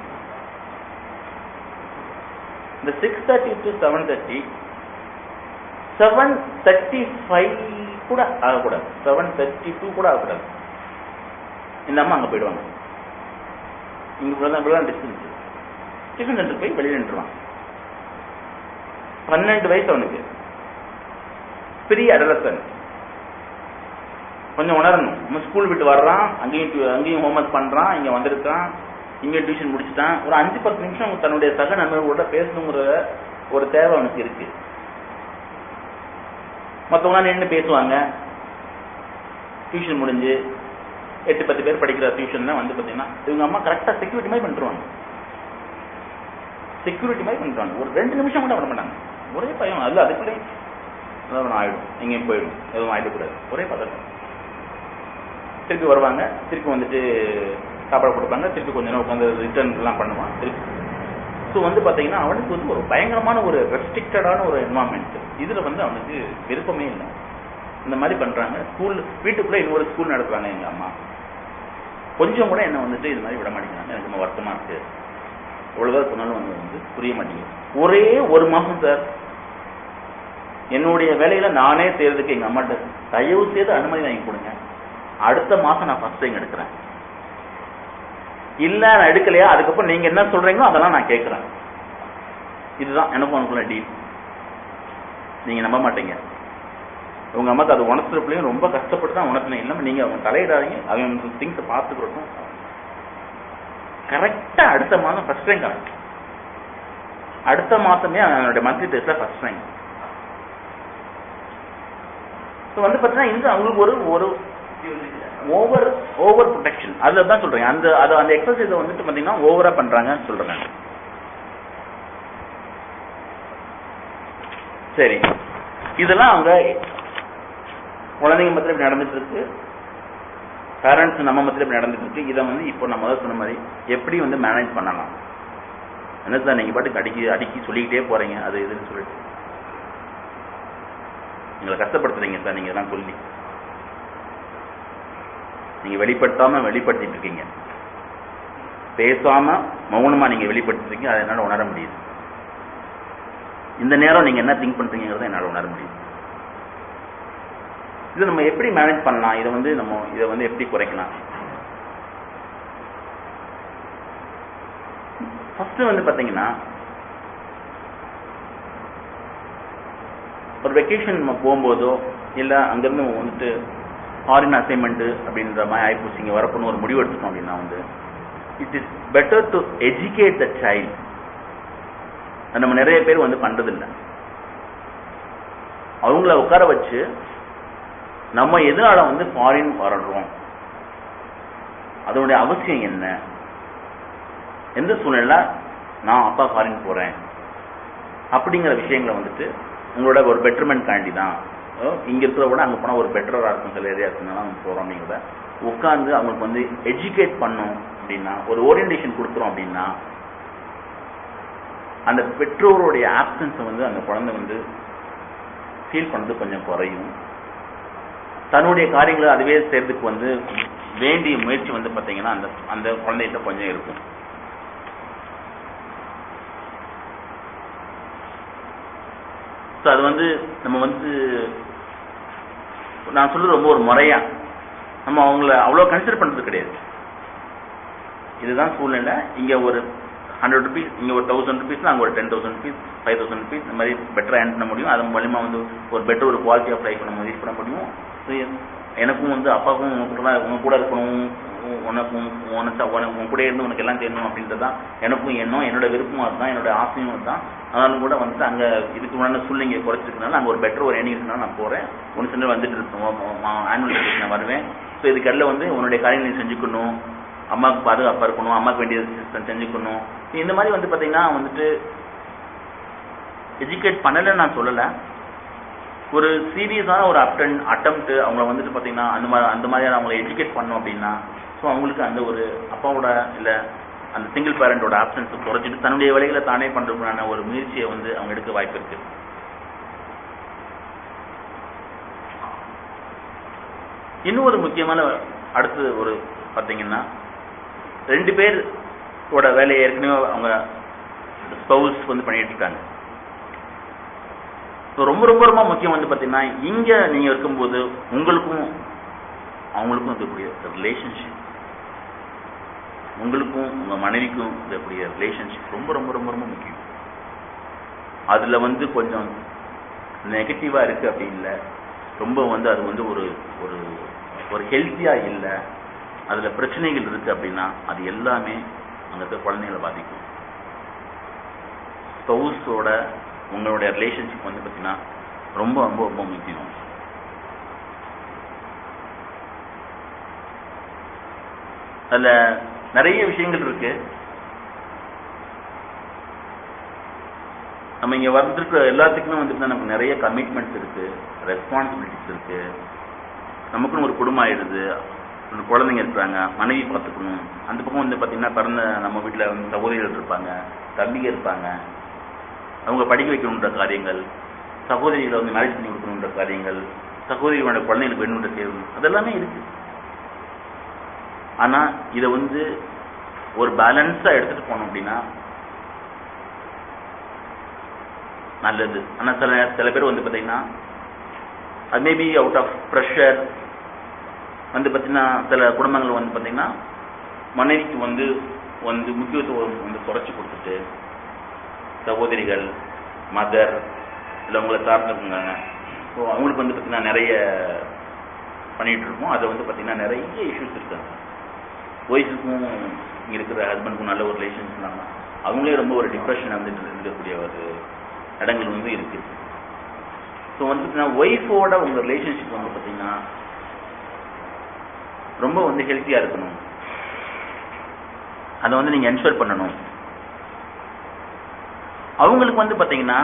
A: இந்த six thirty to seven thirty seven thirty five கூட ஆகக்கூடாது செவன் தேர்ட்டி டூ கூட ஆகக்கூடாது இந்த அம்மா அங்கே போயிடுவாங்க இங்கே இவ்வளோதான் இவ்வளோதான் டிஸ்டன்ஸ் டிஃபன் சென்டர் போய் வெளியே நின்றுவான் பன்னெண்டு வயசு அவனுக்கு பெரிய அடலசன் கொஞ்சம் உணரணும் நம்ம ஸ்கூல் விட்டு வர்றான் அங்கேயும் அங்கேயும் ஹோம்ஒர்க் பண்றான் இங்க வந்திருக்கான் இங்க டியூஷன் முடிச்சுட்டான் ஒரு அஞ்சு பத்து நிமிஷம் தன்னுடைய சக நண்பர்களோட பேசணுங்கிற ஒரு தேவை அவனுக்கு இருக்கு மற்றவங்க நின்று பேசுவாங்க டியூஷன் முடிஞ்சு எட்டு பத்து பேர் படிக்கிற டியூஷன் தான் வந்து பார்த்தீங்கன்னா இவங்க அம்மா கரெக்டாக செக்யூரிட்டி மாதிரி பண்ணிட்டுருவாங்க செக்யூரிட்டி மாதிரி பண்ணிட்டுருவாங்க ஒரு ரெண்டு நிமிஷம் கூட பண்ண மாட்டாங்க ஒரே பயம் அதில் அதுக்குள்ளே ஏதாவது ஆயிடும் எங்கேயும் போயிடும் எதுவும் ஆயிடக்கூடாது ஒரே பதட்டம் திருப்பி வருவாங்க திருப்பி வந்துட்டு சாப்பாடு கொடுப்பாங்க திருப்பி கொஞ்ச நேரம் உட்காந்து ரிட்டர்ன் எல்லாம் பண்ணுவான் திருப்பி ஸோ வந்து பார்த்தீங்கன்னா அவனுக்கு வந்து ஒரு பயங்கரமான ஒரு ரெஸ்ட்ரிக்டடான ஒரு என்வான்மெண்ட் இதில் வந்து அவனுக்கு விருப்பமே இல்லை இந்த மாதிரி பண்ணுறாங்க ஸ்கூல் வீட்டுக்குள்ளே இன்னொரு ஸ்கூல் நடத்துறாங்க எங்கள் அம்மா கொஞ்சம் கூட என்ன வந்துட்டு இது மாதிரி விட மாட்டேங்கிறாங்க எனக்கு ரொம்ப வருத்தமா இருக்கு எவ்வளவுதான் சொன்னாலும் வந்து வந்து புரிய மாட்டேங்குது ஒரே ஒரு மாசம் சார் என்னுடைய வேலையில நானே செய்யறதுக்கு எங்க அம்மாட்ட தயவு செய்து அனுமதி வாங்கி கொடுங்க அடுத்த மாசம் நான் ஃபர்ஸ்ட் டைம் எடுக்கிறேன் இல்ல நான் எடுக்கலையா அதுக்கப்புறம் நீங்க என்ன சொல்றீங்களோ அதெல்லாம் நான் கேட்கிறேன் இதுதான் எனக்கும் உனக்குள்ள டீல் நீங்க நம்ப மாட்டீங்க உங்க அம்மாக்கு அது உணர்த்துறப்பலையும் ரொம்ப கஷ்டப்பட்டு தான் உணர்த்தினேன் இல்லாம நீங்க அவங்க தலையிடாதீங்க அவங்க திங்ஸை பார்த்துக்கிறட்டும் கரெக்டா அடுத்த மாதம் ஃபர்ஸ்ட் டைம் கரெக்ட் அடுத்த மாசமே அவனுடைய மந்த்லி டெஸ்ட்ல ஃபர்ஸ்ட் டைம் ஸோ வந்து பார்த்தீங்கன்னா இந்த அவங்களுக்கு ஒரு ஒரு ஓவர் ஓவர் ப்ரொடெக்ஷன் அதில் தான் சொல்றேன் அந்த அது அந்த எக்ஸசைஸை வந்துட்டு பார்த்தீங்கன்னா ஓவரா பண்றாங்கன்னு சொல்றேன் சரி இதெல்லாம் அவங்க குழந்தைங்க மத்தியில் இப்படி நடந்துட்டு இருக்கு பேரண்ட்ஸ் நம்ம மத்தியில் இப்படி நடந்துட்டு இருக்கு இதை வந்து இப்போ நம்ம முதல்ல சொன்ன மாதிரி எப்படி வந்து மேனேஜ் பண்ணலாம் என்ன சார் நீங்க பாட்டுக்கு அடிக்கி அடிக்கி சொல்லிக்கிட்டே போறீங்க அது இதுன்னு சொல்லிட்டு எங்களை கஷ்டப்படுத்துறீங்க சார் நீங்க எல்லாம் சொல்லி நீங்க வெளிப்படுத்தாம வெளிப்படுத்திட்டு இருக்கீங்க பேசாம மௌனமா நீங்க வெளிப்படுத்திருக்கீங்க அதை என்னால உணர முடியுது இந்த நேரம் நீங்க என்ன திங்க் பண்றீங்கிறத என்னால உணர முடியுது இது நம்ம எப்படி மேனேஜ் பண்ணலாம் இதை வந்து நம்ம இதை வந்து எப்படி குறைக்கலாம் ஃபர்ஸ்ட் வந்து பாத்தீங்கன்னா ஒரு வெக்கேஷன் நம்ம போகும்போதோ இல்ல அங்கிருந்து வந்துட்டு ஃபாரின் அசைன்மெண்ட் அப்படின்ற மாதிரி ஆயிப்போச்சு இங்க வரப்போன்னு ஒரு முடிவு எடுத்துட்டோம் அப்படின்னா வந்து it is better to educate the child நம்ம நிறைய பேர் வந்து பண்றதில்லை அவங்கள உட்கார வச்சு நம்ம எதனால வந்து ஃபாரின் வர்றோம் அதனுடைய அவசியம் என்ன எந்த சூழ்நிலை நான் அப்பா ஃபாரின் போறேன் அப்படிங்கிற விஷயங்களை வந்துட்டு உங்களோட ஒரு பெட்டர்மெண்ட் காண்டி தான் இங்க இருக்கிறத விட அங்க போனா ஒரு பெட்டரா இருக்கும் சில ஏரியா இருக்குனால போறோம் அப்படிங்கிறத உட்காந்து அவங்களுக்கு வந்து எஜுகேட் பண்ணோம் அப்படின்னா ஒரு ஓரியன்டேஷன் கொடுக்குறோம் அப்படின்னா அந்த பெற்றோருடைய ஆப்சன்ஸை வந்து அந்த குழந்தை வந்து ஃபீல் பண்ணது கொஞ்சம் குறையும் தன்னுடைய காரியங்களை அதுவே செய்யறதுக்கு வந்து வேண்டிய முயற்சி வந்து பாத்தீங்கன்னா அந்த அந்த குழந்தைகிட்ட கொஞ்சம் இருக்கும் ஸோ அது வந்து நம்ம வந்து நான் சொல்றது ரொம்ப ஒரு முறையா நம்ம அவங்கள அவ்வளோ கன்சிடர் பண்றது கிடையாது இதுதான் சூழ்நிலை இங்க ஒரு ஹண்ட்ரட் ருபீஸ் இங்க ஒரு தௌசண்ட் ருபீஸ் அங்க ஒரு ten thousand rupees five thousand rupees இந்த மாதிரி பெட்டரா ஏர்ன் பண்ண முடியும் அது மூலியமா வந்து ஒரு பெட்டர் ஒரு குவாலிட்டி ஆஃப் லைஃப் நம்ம யூஸ் பண்ண முடியும் எனக்கும் வந்து அப்பாவுக்கும் உங்க கூட உங்க கூட இருக்கணும் உனக்கும் உனக்கு உனக்கு உன் கூட இருந்து உனக்கு எல்லாம் தெரியணும் அப்படின்றதான் எனக்கும் எண்ணம் என்னோட விருப்பமும் அதுதான் என்னோட ஆசையும் அதுதான் ஆனாலும் கூட வந்துட்டு அங்க இதுக்கு முன்னாடி சூழ்நிலை குறைச்சிருக்கனால அங்க ஒரு பெட்டர் ஒரு எண்ணி இருக்குனால நான் போறேன் ஒன்று சென்று வந்துட்டு இருக்கோம் ஆனுவல் நான் வருவேன் ஸோ இதுக்கெல்லாம் வந்து உன்னுடைய காரியங்களை செஞ்சுக்கணும் அம்மாவுக்கு பாதுகாப்பா இருக்கணும் அம்மாவுக்கு வேண்டியது செஞ்சுக்கணும் இந்த மாதிரி வந்து பாத்தீங்கன்னா வந்துட்டு எஜுகேட் பண்ணலன்னு நான் சொல்லலை ஒரு சீரியஸான ஒரு அட்டன் அட்டம்ப்ட் அவங்கள வந்துட்டு பாத்தீங்கன்னா அந்த மாதிரி அந்த மாதிரியான அவங்களை எஜுகேட் பண்ணோம் அப்படின்னா ஸோ அவங்களுக்கு அந்த ஒரு அப்பாவோட இல்ல அந்த சிங்கிள் பேரண்டோட ஆப்சன்ஸ் குறைச்சிட்டு தன்னுடைய வேலைகளை தானே பண்றதுக்கான ஒரு முயற்சியை வந்து அவங்க எடுக்க வாய்ப்பு இருக்கு இன்னும் ஒரு முக்கியமான அடுத்து ஒரு பாத்தீங்கன்னா ரெண்டு பேரோட வேலையை ஏற்கனவே அவங்க ஸ்பவுஸ் வந்து பண்ணிட்டு இருக்காங்க ரொம்ப ரொம்ப ரொம்ப முக்கியம் வந்து பாத்தீங்கன்னா இங்க நீங்க இருக்கும்போது உங்களுக்கும் அவங்களுக்கும் இருக்கக்கூடிய ரிலேஷன்ஷிப் உங்களுக்கும் உங்க மனைவிக்கும் இருக்கக்கூடிய ரிலேஷன்ஷிப் ரொம்ப ரொம்ப ரொம்ப ரொம்ப முக்கியம் அதுல வந்து கொஞ்சம் நெகட்டிவா இருக்கு அப்படி இல்லை ரொம்ப வந்து அது வந்து ஒரு ஒரு ஒரு ஹெல்த்தியா இல்லை அதுல பிரச்சனைகள் இருக்கு அப்படின்னா அது எல்லாமே அங்க இருக்க குழந்தைகளை பாதிக்கும் ஸ்பவுஸோட உங்களுடைய ரிலேஷன்ஷிப் வந்து பார்த்தீங்கன்னா ரொம்ப ரொம்ப ரொம்ப முக்கியம் அதுல நிறைய விஷயங்கள் இருக்கு நம்ம இங்க வந்திருக்கிற எல்லாத்துக்குமே வந்துட்டு நமக்கு நிறைய கமிட்மெண்ட்ஸ் இருக்கு ரெஸ்பான்சிபிலிட்டிஸ் இருக்கு நமக்குன்னு ஒரு குடும்பம் ஆயிடுது குழந்தைங்க இருக்கிறாங்க மனைவி பார்த்துக்கணும் அந்த பக்கம் வந்து பார்த்தீங்கன்னா பிறந்த நம்ம வீட்டில் வந்து சகோதரிகள் இருப்பாங்க தம்பிங்க இருப்பாங்க அவங்க படிக்க வைக்கணுன்ற காரியங்கள் சகோதரிகளை வந்து மேரேஜ் பண்ணி கொடுக்கணுன்ற காரியங்கள் சகோதரிகளோட குழந்தைங்களுக்கு வேணுன்ற தேவை அதெல்லாமே இருக்கு ஆனா இதை வந்து ஒரு பேலன்ஸா எடுத்துட்டு போனோம் அப்படின்னா நல்லது ஆனா சில சில பேர் வந்து பாத்தீங்கன்னா அது மேபி அவுட் ஆஃப் ப்ரெஷர் வந்து பாத்தீங்கன்னா சில குடும்பங்கள் வந்து பாத்தீங்கன்னா மனைவிக்கு வந்து வந்து முக்கியத்துவம் வந்து குறைச்சி கொடுத்துட்டு சகோதரிகள் மதர் இல்லை உங்களை சார்ந்திருக்குங்க ஸோ அவங்களுக்கு வந்து பார்த்தீங்கன்னா நிறைய பண்ணிட்டு இருக்கோம் அதை வந்து பார்த்தீங்கன்னா நிறைய இஷ்யூஸ் இருக்காங்க ஒய்ஃபுக்கும் இங்கே இருக்கிற ஹஸ்பண்டுக்கும் நல்ல ஒரு ரிலேஷன்ஸ் இல்லாமல் அவங்களே ரொம்ப ஒரு டிப்ரெஷன் வந்துட்டு இருக்கக்கூடிய ஒரு இடங்கள் வந்து இருக்கு ஸோ வந்து பார்த்தீங்கன்னா ஒய்ஃபோட உங்கள் ரிலேஷன்ஷிப் வந்து பார்த்தீங்கன்னா ரொம்ப வந்து ஹெல்த்தியாக இருக்கணும் அதை வந்து நீங்கள் என்ஷூர் பண்ணணும் அவங்களுக்கு வந்து பார்த்தீங்கன்னா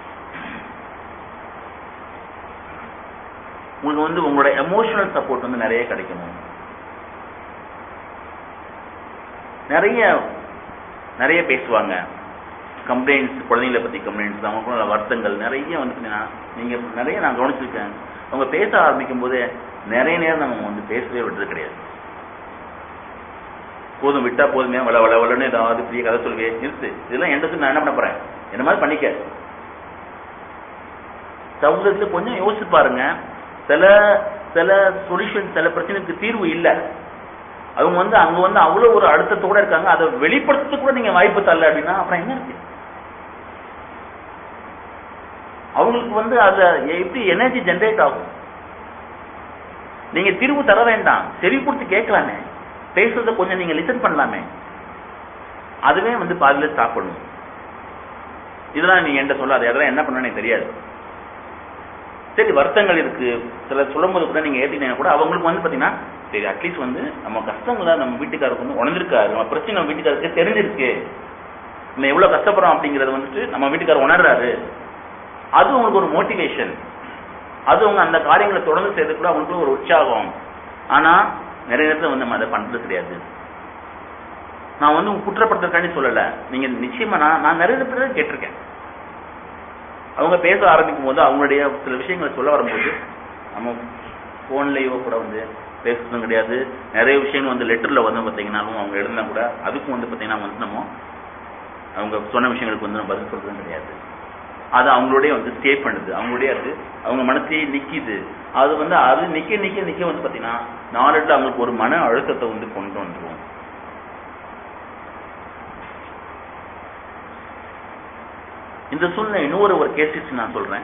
A: உங்களுக்கு வந்து உங்களோட எமோஷனல் சப்போர்ட் வந்து நிறைய கிடைக்கணும் நிறைய நிறைய பேசுவாங்க கம்ப்ளைண்ட்ஸ் குழந்தைங்களை பத்தி கம்ப்ளைண்ட்ஸ் அவங்களுக்குள்ள வருத்தங்கள் நிறைய வந்து பார்த்தீங்கன்னா நீங்க நிறைய நான் கவனிச்சிருக்கேன் அவங்க பேச ஆரம்பிக்கும் போதே நிறைய நேரம் நம்ம வந்து பேசவே விடுறது கிடையாது போதும் விட்டா போதுமே வள வள வளன்னு ஏதாவது பெரிய கதை சொல்லுவே நிறுத்து இதெல்லாம் எந்த நான் என்ன பண்ண போறேன் என்ன மாதிரி பண்ணிக்க சமூகத்துல கொஞ்சம் யோசிச்சு பாருங்க சில சில சொல்யூஷன் சில பிரச்சனைக்கு தீர்வு இல்லை அவங்க வந்து அங்க வந்து அவ்வளவு ஒரு அழுத்தத்தோட இருக்காங்க அதை வெளிப்படுத்த கூட நீங்க வாய்ப்பு தரல அப்படின்னா அப்புறம் என்ன இருக்கு அவங்களுக்கு வந்து அத எப்படி எனர்ஜி ஜென்ரேட் ஆகும் நீங்க தீர்வு தர வேண்டாம் செவி கொடுத்து கேட்கலாமே பேசுறத கொஞ்சம் நீங்க லிசன் பண்ணலாமே அதுவே வந்து பாதியில ஸ்டாப் பண்ணும் இதெல்லாம் நீ என்கிட்ட சொல்லாது அதெல்லாம் என்ன பண்ண எனக்கு தெரியாது சரி வருத்தங்கள் இருக்கு சில சொல்லும் போது கூட நீங்க ஏத்தினீங்க கூட அவங்களுக்கு வந்து பாத்தீங்கன்னா சரி அட்லீஸ்ட் வந்து நம்ம கஷ்டங்களை நம்ம வீட்டுக்காருக்கு வந்து உணர்ந்திருக்காரு நம்ம பிரச்சனை நம்ம வீட்டுக்காருக்கு தெரிஞ்சிருக்கு நம்ம எவ்வளவு கஷ்டப்படுறோம் அப்படிங்கறது வந்துட்டு நம்ம வீட்டுக்காரர் உணர்றாரு அது உங்களுக்கு ஒரு மோட்டிவேஷன் அது அவங்க அந்த காரியங்களை தொடர்ந்து செய்து கூட அவங்களுக்கு ஒரு உற்சாகம் ஆனா நிறைய நேரத்தில் வந்து நம்ம அதை பண்றது கிடையாது நான் வந்து உங்க குற்றப்படுத்துறதுக்காண்டி சொல்லல நீங்க நிச்சயமா நான் நான் நிறைய பேர் கேட்டிருக்கேன் அவங்க பேச ஆரம்பிக்கும் போது அவங்களுடைய சில விஷயங்களை சொல்ல வரும்போது நம்ம போன்லயோ கூட வந்து பேசுறதும் கிடையாது நிறைய விஷயங்கள் வந்து லெட்டர்ல வந்து பார்த்தீங்கன்னாலும் அவங்க எழுதினா கூட அதுக்கும் வந்து பார்த்தீங்கன்னா வந்து நம்ம அவங்க சொன்ன விஷயங்களுக்கு வந்து நம்ம பதில் சொல்றதும் கிடையாது அது அவங்களுடைய வந்து ஸ்டே பண்ணுது அவங்களுடைய அது அவங்க மனசே நிக்குது அது வந்து அது நிக்க நிக்க நிக்க வந்து பாத்தீங்கன்னா நாளத்துல அவங்களுக்கு ஒரு மன அழுத்தத்தை வந்து கொண்டு வந்துடும் இந்த சூழ்நிலை இன்னொரு ஒரு கேசிஸ் நான் சொல்றேன்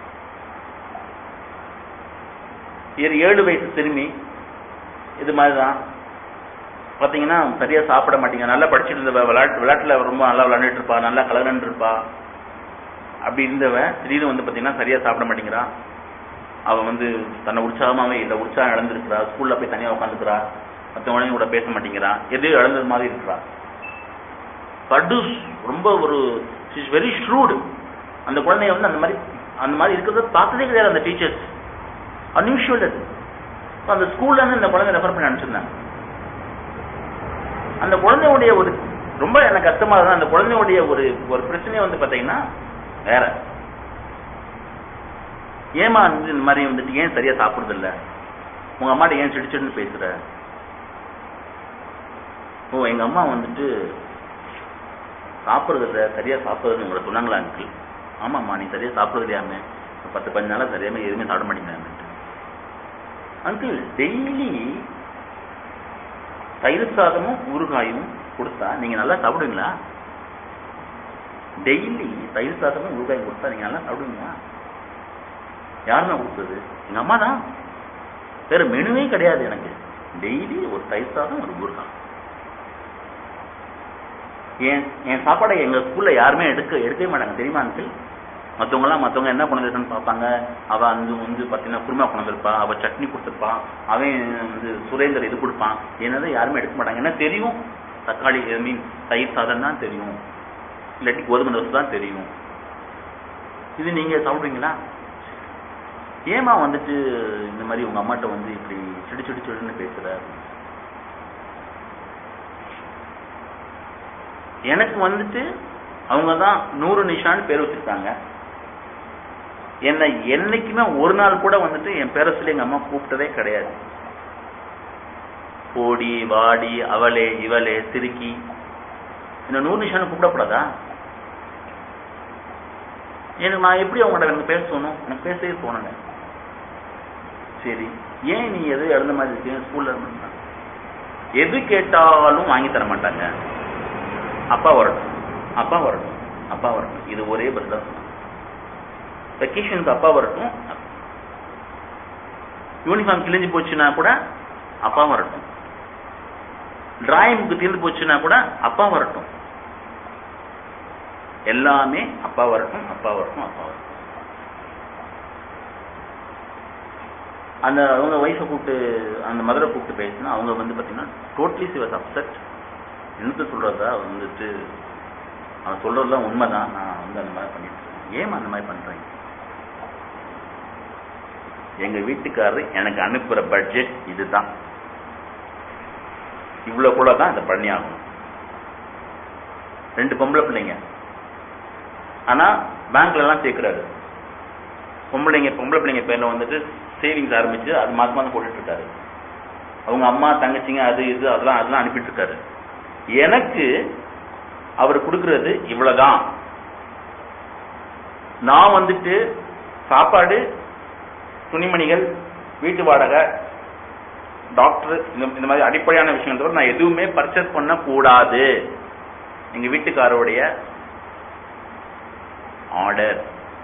A: இது ஏழு வயசு சிறுமி இது மாதிரிதான் பாத்தீங்கன்னா சரியா சாப்பிட மாட்டீங்க நல்லா படிச்சுட்டு இருந்த விளையாட்டு விளையாட்டுல ரொம்ப நல்லா விளையாண்டுட்டு இருப்பா நல்லா கலகலன்னு இருப்பா அப்படி இருந்தவன் திடீர்னு வந்து பாத்தீங்கன்னா சரியா சாப்பிட மாட்டேங்கிறா அவ வந்து தன்னை உற்சாகமாவே இல்லை உற்சாகம் இழந்திருக்கிறா ஸ்கூல்ல போய் தனியா உட்காந்துக்கிறா மற்றவங்களையும் கூட பேச மாட்டேங்கிறா எதையோ இழந்தது மாதிரி இருக்கிறா படு ரொம்ப ஒரு வெரி ஷ்ரூடு அந்த குழந்தைய வந்து அந்த மாதிரி அந்த மாதிரி இருக்கிறத பார்த்ததே கிடையாது அந்த டீச்சர்ஸ் அன்யூஷுவல் அது அந்த ஸ்கூல்ல இருந்து இந்த குழந்தை ரெஃபர் பண்ணி அனுப்பிச்சிருந்தாங்க அந்த குழந்தையுடைய ஒரு ரொம்ப எனக்கு கஷ்டமா இருந்தா அந்த குழந்தையுடைய ஒரு ஒரு பிரச்சனையை வந்து பாத்தீங்கன்னா வேற ஏமா வந்து இந்த மாதிரி வந்துட்டு ஏன் சரியா சாப்பிடுறது இல்ல உங்க அம்மாட்ட ஏன் சிடிச்சிடுன்னு பேசுற ஓ எங்க அம்மா வந்துட்டு சாப்பிடுறது இல்ல சரியா சாப்பிடுறதுன்னு உங்களை சொன்னாங்களா அங்கிள் ஆமாம்மா நீ சரியா சாப்பிடுறது இல்லையாமே பத்து பதினஞ்சு நாளா சரியாம எதுவுமே சாப்பிட மாட்டேங்கிறாங்க அங்கிள் டெய்லி தயிர் சாதமும் ஊறுகாயும் கொடுத்தா நீங்க நல்லா சாப்பிடுவீங்களா டெய்லி தயிர் சாதமும் ஊறுகாயும் கொடுத்தா நீங்க நல்லா சாப்பிடுவீங்களா யாருன்னா கொடுத்தது எங்க அம்மா தான் வேற மெனுவே கிடையாது எனக்கு டெய்லி ஒரு தயிர் சாதம் ஒரு ஊறுகாய் என் என் சாப்பாடை எங்க ஸ்கூல்ல யாருமே எடுக்க எடுக்கவே மாட்டாங்க தெரியுமா அங்கிள் மற்றவங்க எல்லாம் மற்றவங்க என்ன கொண்டு பார்ப்பாங்க அவ அந்த வந்து பார்த்தீங்கன்னா குருமா கொண்டு வந்திருப்பா அவ சட்னி கொடுத்துருப்பான் அவன் வந்து சுரேந்தர் இது கொடுப்பான் என்னதை யாருமே எடுக்க மாட்டாங்க என்ன தெரியும் தக்காளி மீன் தயிர் சாதம் தான் தெரியும் இல்லாட்டி கோதுமை தோசை தான் தெரியும் இது நீங்க சாப்பிடுவீங்களா ஏமா வந்துட்டு இந்த மாதிரி உங்க அம்மாட்ட வந்து இப்படி சிடு சிடு சிடுன்னு பேசுற எனக்கு வந்துட்டு அவங்க தான் நூறு நிஷான்னு பேர் வச்சிருக்காங்க என்னை என்னைக்குமே ஒரு நாள் கூட வந்துட்டு என் பேரை சொல்லி எங்க அம்மா கூப்பிட்டதே கிடையாது போடி வாடி அவளே இவளே சிறுக்கி இந்த நூறு நிமிஷம் கூப்பிடக்கூடாதா எனக்கு நான் எப்படி அவங்கள்ட்ட எனக்கு பேச தோணும் எனக்கு பேசவே தோணல சரி ஏன் நீ எது இழந்த மாதிரி இருக்கு ஸ்கூல்ல எது கேட்டாலும் வாங்கி தர மாட்டாங்க அப்பா வரட்டும் அப்பா வரட்டும் அப்பா வரட்டும் இது ஒரே பதில் தான் வெக்கேஷனுக்கு அப்பா வரட்டும் யூனிஃபார்ம் கிழிஞ்சு போச்சுன்னா கூட அப்பா வரட்டும் டிராயிங் புக்கு தீர்ந்து போச்சுன்னா கூட அப்பா வரட்டும் எல்லாமே அப்பா வரட்டும் அப்பா வரட்டும் அப்பா வரட்டும் அந்த அவங்க ஒய்ஃபை கூப்பிட்டு அந்த மதரை கூப்பிட்டு பேசினா அவங்க வந்து பார்த்தீங்கன்னா டோட்டலி சி வாஸ் அப்செட் என்னத்த சொல்றதா வந்துட்டு அவன் சொல்றதுலாம் உண்மைதான் நான் வந்து அந்த மாதிரி பண்ணிட்டு இருக்கேன் ஏன் அந்த மாதிரி பண்றேன் எங்க வீட்டுக்காரரு எனக்கு அனுப்புற பட்ஜெட் இதுதான் இவ்வளவு தான் இதை பண்ணி ஆகணும் ரெண்டு பொம்பளை பிள்ளைங்க ஆனா பேங்க்ல எல்லாம் சேர்க்கிறாரு பொம்பளைங்க பொம்பளை பிள்ளைங்க பேர்ல வந்துட்டு சேவிங்ஸ் ஆரம்பிச்சு அது மாசம் மாதம் போட்டுட்டு இருக்காரு அவங்க அம்மா தங்கச்சிங்க அது இது அதெல்லாம் அதெல்லாம் அனுப்பிட்டு இருக்காரு எனக்கு அவர் கொடுக்கறது இவ்வளவுதான் நான் வந்துட்டு சாப்பாடு துணிமணிகள் வீட்டு வாடகை டாக்டர் இந்த மாதிரி அடிப்படையான விஷயம் தவிர நான் எதுவுமே பர்ச்சேஸ் பண்ண கூடாது எங்க வீட்டுக்காரோடைய ஆர்டர்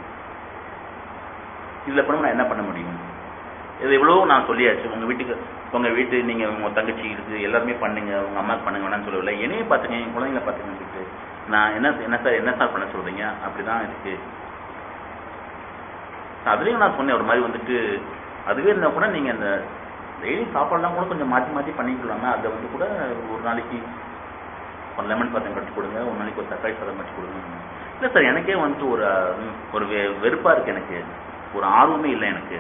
A: இதுல பண்ண நான் என்ன பண்ண முடியும் இது எவ்வளவு நான் சொல்லியாச்சு உங்க வீட்டுக்கு உங்க வீட்டு நீங்க உங்க தங்கச்சி இருக்கு எல்லாருமே பண்ணுங்க உங்க அம்மாக்கு பண்ணுங்க வேணாம்னு சொல்லவில்லை என்னையே பாத்துங்க என் குழந்தைங்களை பாத்துங்க சொல்லிட்டு நான் என்ன என்ன சார் என்ன சார் பண்ண சொல்றீங்க அப்படிதான் இருக்கு அதுலயும் நான் சொன்னேன் ஒரு மாதிரி வந்துட்டு அதுவே இருந்தா கூட நீங்க அந்த டெய்லி சாப்பாடுலாம் கூட கொஞ்சம் மாற்றி மாற்றி பண்ணிக்கலாங்க அதை வந்து கூட ஒரு நாளைக்கு ஒரு லெமன் சாதம் கட்டி கொடுங்க ஒரு நாளைக்கு ஒரு தக்காளி சாதம் கட்டி கொடுங்க இல்லை சார் எனக்கே வந்துட்டு ஒரு ஒரு வெறுப்பா இருக்கு எனக்கு ஒரு ஆர்வமே இல்லை எனக்கு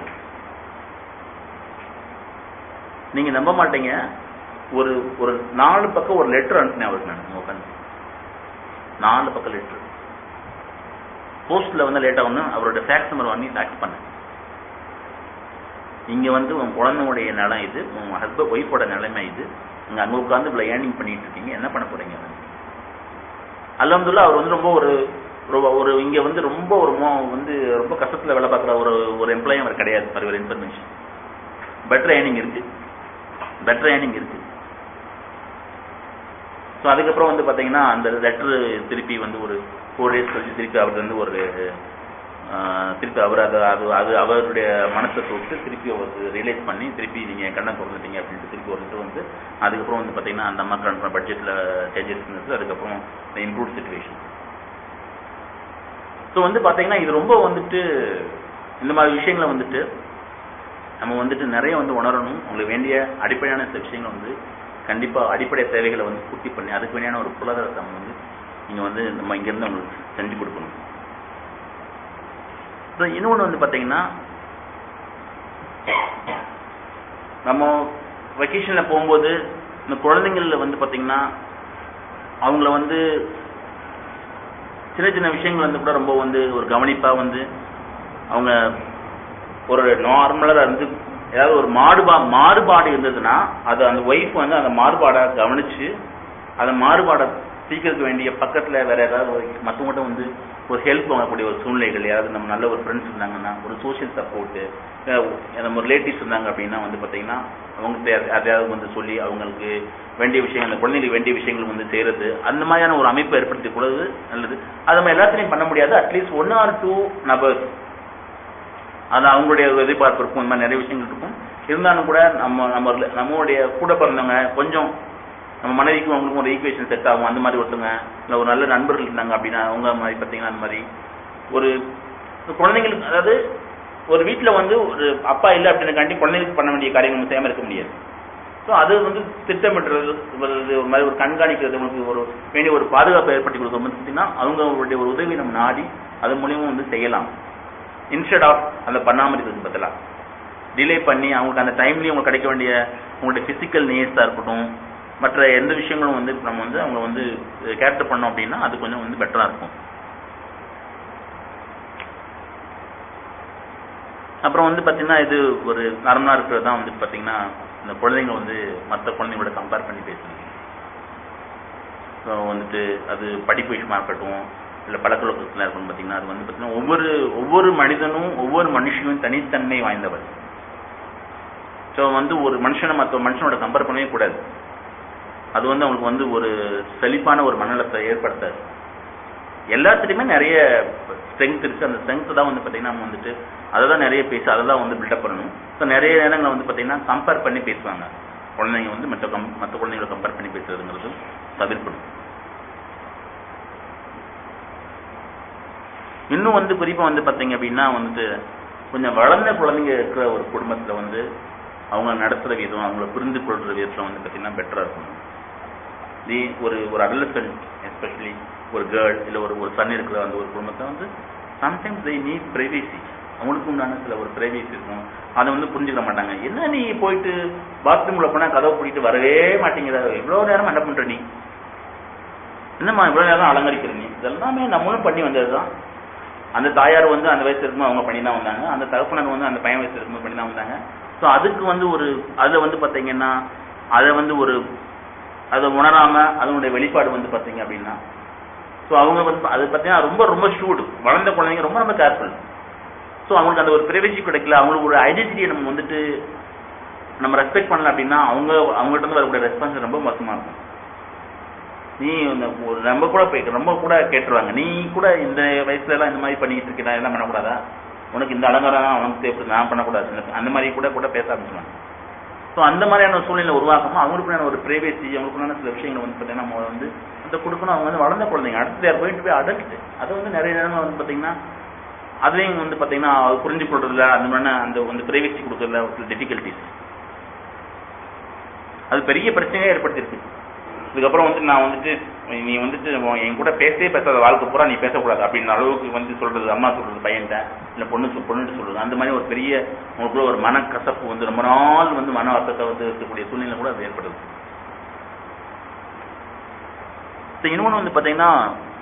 A: நீங்க நம்ப மாட்டீங்க ஒரு ஒரு நாலு பக்கம் ஒரு லெட்டர் அனுப்பினேன் அவருக்கு நான் உட்காந்து நாலு பக்கம் லெட்டர் போஸ்ட்ல வந்து லேட்டா ஒன்று அவரோட ஃபேக்ஸ் நம்பர் வாங்கி ஃபேக்ஸ் பண்ணேன் இங்க வந்து உன் குழந்தையுடைய நிலம் இது உன் ஹஸ்பண்ட் ஒய்ஃபோட நிலைமை இது இங்க அங்க உட்காந்து இவ்வளவு ஏர்னிங் பண்ணிட்டு இருக்கீங்க என்ன பண்ண போறீங்க அலமதுல்லா அவர் வந்து ரொம்ப ஒரு ஒரு இங்க வந்து ரொம்ப ஒரு வந்து ரொம்ப கஷ்டத்துல வேலை பார்க்குற ஒரு ஒரு எம்ப்ளாயும் அவர் கிடையாது ஃபார் ஒரு இன்ஃபர்மேஷன் பெட்டர் ஏர்னிங் இருக்கு பெட்டர் ஏர்னிங் இருக்கு ஸோ அதுக்கப்புறம் வந்து பாத்தீங்கன்னா அந்த லெட்டர் திருப்பி வந்து ஒரு ஃபோர் டேஸ் கழிச்சு திருப்பி அவர் வந்து ஒரு திருப்பி அவர் அது அது அது அவருடைய மனசை தொட்டு திருப்பி அவர் ரியலைஸ் பண்ணி திருப்பி நீங்க கண்ணை திறந்துட்டீங்க அப்படின்ட்டு திருப்பி வந்துட்டு வந்து அதுக்கப்புறம் வந்து பாத்தீங்கன்னா அந்த அம்மாக்கு அனுப்புற பட்ஜெட்ல சேஞ்சஸ் இருந்தது அதுக்கப்புறம் இம்ப்ரூவ் சுச்சுவேஷன் ஸோ வந்து பாத்தீங்கன்னா இது ரொம்ப வந்துட்டு இந்த மாதிரி விஷயங்களை வந்துட்டு நம்ம வந்துட்டு நிறைய வந்து உணரணும் உங்களுக்கு வேண்டிய அடிப்படையான சில விஷயங்கள் வந்து கண்டிப்பா அடிப்படை தேவைகளை வந்து பூர்த்தி பண்ணி அதுக்கு வேண்டியான ஒரு பொருளாதாரத்தை நம்ம வந்து நீங்க வந்து நம்ம இங்கிருந்து உங்களுக்கு செஞ்சு கொடுக்கணும் இன்னொன்று வந்து பார்த்தீங்கன்னா நம்ம வெக்கேஷன்ல போகும்போது இந்த குழந்தைங்கள்ல வந்து பார்த்தீங்கன்னா அவங்கள வந்து சின்ன சின்ன விஷயங்கள் வந்து கூட ரொம்ப வந்து ஒரு கவனிப்பா வந்து அவங்க ஒரு நார்மலா இருந்து ஏதாவது ஒரு மாறுபா மாறுபாடு இருந்ததுன்னா அது அந்த ஒய்ஃப் வந்து அந்த மாறுபாடை கவனிச்சு அந்த மாறுபாடை சீக்கிரத்துக்கு வேண்டிய பக்கத்துல வேற ஏதாவது மற்றவங்கள்ட்ட வந்து ஒரு ஹெல்ப் வாங்கக்கூடிய ஒரு சூழ்நிலைகள் யாராவது நம்ம நல்ல ஒரு ஃப்ரெண்ட்ஸ் இருந்தாங்கன்னா ஒரு சோஷியல் சப்போர்ட்டு நம்ம ரிலேட்டிவ்ஸ் இருந்தாங்க அப்படின்னா வந்து பார்த்தீங்கன்னா அவங்ககிட்ட அதையாவது வந்து சொல்லி அவங்களுக்கு வேண்டிய விஷயங்கள் அந்த குழந்தைங்களுக்கு வேண்டிய விஷயங்கள் வந்து செய்யறது அந்த மாதிரியான ஒரு அமைப்பை ஏற்படுத்தி கூடாது நல்லது அது நம்ம எல்லாத்துலையும் பண்ண முடியாது அட்லீஸ்ட் ஒன் ஆர் டூ நபர்ஸ் அது அவங்களுடைய எதிர்பார்ப்பு இருக்கும் இந்த மாதிரி நிறைய விஷயங்கள் இருக்கும் இருந்தாலும் கூட நம்ம நம்ம நம்மளுடைய கூட பிறந்தவங்க கொஞ்சம் நம்ம மனைவிக்கும் அவங்களுக்கும் ஒரு ஈக்குவேஷன் செட் ஆகும் அந்த மாதிரி ஒருத்தவங்க இல்லை ஒரு நல்ல நண்பர்கள் இருந்தாங்க அப்படின்னா அவங்க மாதிரி பார்த்தீங்கன்னா அந்த மாதிரி ஒரு குழந்தைங்களுக்கு அதாவது ஒரு வீட்டில் வந்து ஒரு அப்பா இல்லை அப்படின்னு காண்டி குழந்தைங்களுக்கு பண்ண வேண்டிய காரியங்கள் நம்ம செய்யாமல் இருக்க முடியாது ஸோ அது வந்து திட்டமிட்டுறது ஒரு மாதிரி ஒரு கண்காணிக்கிறது உங்களுக்கு ஒரு வேண்டிய ஒரு பாதுகாப்பை ஏற்படுத்தி கொடுக்கும் பார்த்தீங்கன்னா அவங்களுடைய ஒரு உதவி நம்ம நாடி அது மூலியமும் வந்து செய்யலாம் இன்ஸ்டெட் ஆஃப் அந்த பண்ணாமல் இருக்கிறது பதிலாக டிலே பண்ணி அவங்களுக்கு அந்த டைம்லேயும் உங்களுக்கு கிடைக்க வேண்டிய உங்களுடைய பிசிக்கல் நீட்ஸாக இருக்கட்டும் மற்ற எந்த விஷயங்களும் வந்து நம்ம வந்து அவங்க வந்து கேரக்டர் பண்ணோம் அப்படின்னா அது கொஞ்சம் வந்து பெட்டரா இருக்கும் அப்புறம் வந்து பாத்தீங்கன்னா இது ஒரு நார்மலா இருக்கிறது தான் வந்து பாத்தீங்கன்னா அந்த குழந்தைங்க வந்து மற்ற குழந்தைங்களோட கம்பேர் பண்ணி பேசுறது ஸோ வந்துட்டு அது படிப்பு விஷயமா இருக்கட்டும் இல்லை பழக்கவழக்கத்தில் இருக்கணும் பார்த்தீங்கன்னா அது வந்து பார்த்தீங்கன்னா ஒவ்வொரு ஒவ்வொரு மனிதனும் ஒவ்வொரு மனுஷனும் தனித்தன்மை வாய்ந்தவர் ஸோ வந்து ஒரு மனுஷனை மற்ற மனுஷனோட கம்பேர் பண்ணவே கூடாது அது வந்து அவங்களுக்கு வந்து ஒரு செழிப்பான ஒரு மனநலத்தை ஏற்படுத்தாது எல்லாத்துலேயுமே நிறைய ஸ்ட்ரென்த் இருக்கு அந்த ஸ்ட்ரென்த் தான் வந்து பார்த்தீங்கன்னா நம்ம வந்துட்டு அதை தான் நிறைய பேச அதை தான் வந்து பில்டப் பண்ணணும் ஸோ நிறைய நேரங்களில் வந்து பார்த்தீங்கன்னா கம்பேர் பண்ணி பேசுவாங்க குழந்தைங்க வந்து மற்ற கம் மற்ற குழந்தைங்களை கம்பேர் பண்ணி பேசுறதுங்கிறது தவிர்க்கணும் இன்னும் வந்து குறிப்பாக வந்து பார்த்தீங்க அப்படின்னா வந்துட்டு கொஞ்சம் வளர்ந்த குழந்தைங்க இருக்கிற ஒரு குடும்பத்தில் வந்து அவங்க நடத்துகிற விதம் அவங்கள புரிந்து கொள்கிற விதத்தில் வந்து பார்த்தீங்கன்னா பெட்டராக இருக்கணும் தி ஒரு ஒரு அடலசன்ட் எஸ்பெஷலி ஒரு கேர்ள் இல்லை ஒரு ஒரு சன் இருக்கிற அந்த ஒரு குடும்பத்தை வந்து சம்டைம்ஸ் தே நீட் ப்ரைவேசி அவங்களுக்கு உண்டான சில ஒரு ப்ரைவேசி இருக்கும் அதை வந்து புரிஞ்சுக்க மாட்டாங்க என்ன நீ போயிட்டு பாத்ரூம்ல போனால் கதவை பூட்டிட்டு வரவே மாட்டேங்கிற இவ்வளோ நேரம் என்ன பண்ற நீ என்னம்மா இவ்வளோ நேரம் அலங்கரிக்கிற நீ இதெல்லாமே நம்மளும் பண்ணி வந்தது தான் அந்த தாயார் வந்து அந்த வயசு இருக்கும்போது அவங்க பண்ணி தான் வந்தாங்க அந்த தகப்பனர் வந்து அந்த பையன் வயசு இருக்கும்போது பண்ணி தான் வந்தாங்க ஸோ அதுக்கு வந்து ஒரு அதில் வந்து பார்த்தீங்கன்னா அதை வந்து ஒரு அதை உணராம அதனுடைய வெளிப்பாடு வந்து பார்த்தீங்க அப்படின்னா ஸோ அவங்க வந்து அது பார்த்தீங்கன்னா ரொம்ப ரொம்ப ஷூடு வளர்ந்த குழந்தைங்க ரொம்ப ரொம்ப கேர்ஃபுல் ஸோ அவங்களுக்கு அந்த ஒரு பிரைவசி கிடைக்கல அவங்களுக்கு ஒரு ஐடென்டிட்டியை நம்ம வந்துட்டு நம்ம ரெஸ்பெக்ட் பண்ணல அப்படின்னா அவங்க அவங்கள்ட்ட இருந்து வரக்கூடிய ரெஸ்பான்ஸ் ரொம்ப மோசமாக இருக்கும் நீ இந்த ஒரு ரொம்ப கூட போய் ரொம்ப கூட கேட்டுருவாங்க நீ கூட இந்த வயசுல எல்லாம் இந்த மாதிரி பண்ணிட்டு இருக்க எல்லாம் பண்ணக்கூடாதா உனக்கு இந்த அலங்காரம் அவனுக்கு தேவை நான் பண்ணக்கூடாது அந்த மாதிரி கூட கூட பேச ஆரம்பிச்சுவாங்க ஸோ அந்த மாதிரியான சூழ்நிலை உருவாக்காம அவங்களுக்குள்ள ஒரு பிரைவேசி அவங்களுக்குள்ள சில விஷயங்களை வந்து பார்த்தீங்கன்னா நம்ம வந்து அந்த கொடுக்கணும் அவங்க வந்து வளர்ந்த குழந்தைங்க அடுத்து யார் போயிட்டு போய் அடல்ட் அது வந்து நிறைய நேரங்கள் வந்து பார்த்தீங்கன்னா அதுலேயும் வந்து பார்த்தீங்கன்னா புரிஞ்சு கொள்றதுல அந்த மாதிரி அந்த வந்து பிரைவேசி கொடுக்கறதுல ஒரு டிஃபிகல்ட்டிஸ் அது பெரிய பிரச்சனையே ஏற்படுத்திருக்கு இதுக்கப்புறம் வந்து நான் வந்துட்டு நீ வந்துட்டு என் கூட பேசவே பேசாத வாழ்க்கை பூரா நீ பேசக்கூடாது அப்படின்னு அளவுக்கு வந்து சொல்றது அம்மா சொல்றது பையன்ட்ட இல்லை பொண்ணு பொண்ணுட்டு சொல்றது அந்த மாதிரி ஒரு பெரிய உங்களுக்குள்ள ஒரு மனக்கசப்பு வந்து ரொம்ப நாள் வந்து மன வருத்தத்தை வந்து இருக்கக்கூடிய சூழ்நிலை கூட அது ஏற்படுது இன்னொன்று வந்து பார்த்தீங்கன்னா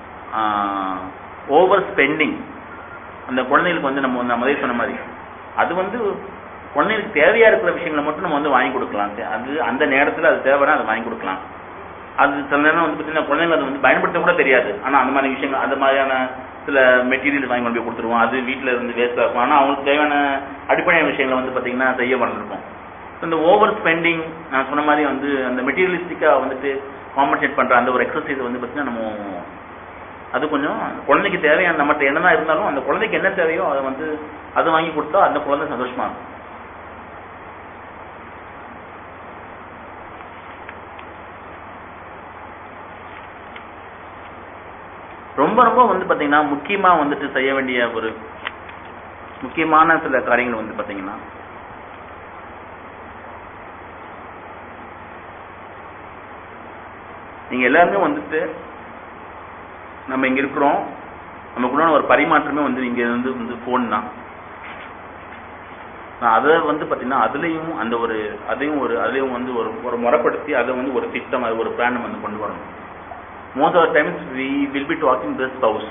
A: ஓவர் ஸ்பெண்டிங் அந்த குழந்தைகளுக்கு வந்து நம்ம நம்ம முதல் சொன்ன மாதிரி அது வந்து குழந்தைகளுக்கு தேவையா இருக்கிற விஷயங்களை மட்டும் நம்ம வந்து வாங்கி கொடுக்கலாம் அது அந்த நேரத்தில் அது தேவைன்னா அதை வாங்கி கொடுக்கலாம் அது சில நேரம் வந்து பார்த்தீங்கன்னா குழந்தைங்க அதை வந்து பயன்படுத்த கூட தெரியாது ஆனால் அந்த மாதிரி விஷயங்கள் அந்த மாதிரியான சில மெட்டீரியல் வாங்கி கொண்டு போய் கொடுத்துருவோம் அது வீட்டில் இருந்து வேஸ்ட்டாக இருக்கும் ஆனால் அவங்களுக்கு தேவையான அடிப்படையான விஷயங்களை வந்து பார்த்தீங்கன்னா செய்ய மறந்துருக்கும் இந்த ஓவர் ஸ்பெண்டிங் நான் சொன்ன மாதிரி வந்து அந்த மெட்டீரியலிஸ்டிக்காக வந்துட்டு காம்பன்சேட் பண்ணுற அந்த ஒரு எக்ஸசைஸ் வந்து பார்த்தீங்கன்னா நம்ம அது கொஞ்சம் குழந்தைக்கு தேவையான நம்மகிட்ட என்னதான் இருந்தாலும் அந்த குழந்தைக்கு என்ன தேவையோ அதை வந்து அதை வாங்கி கொடுத்தா அந்த குழந்தை சந்தோஷமா இருக்கும் ரொம்ப ரொம்ப வந்து பாத்தீங்கன்னா முக்கியமா வந்துட்டு செய்ய வேண்டிய ஒரு முக்கியமான சில காரியங்கள் வந்து பாத்தீங்கன்னா நீங்க எல்லாருமே வந்துட்டு நம்ம இங்க இருக்கிறோம் நமக்குள்ள ஒரு பரிமாற்றமே வந்து இங்க இருந்து வந்து போன் தான் அதை வந்து பாத்தீங்கன்னா அதுலயும் அந்த ஒரு அதையும் ஒரு அதுலயும் வந்து ஒரு ஒரு முறைப்படுத்தி அதை வந்து ஒரு திட்டம் அது ஒரு பிளான் வந்து கொண்டு வரணும் most of times we will be talking the spouse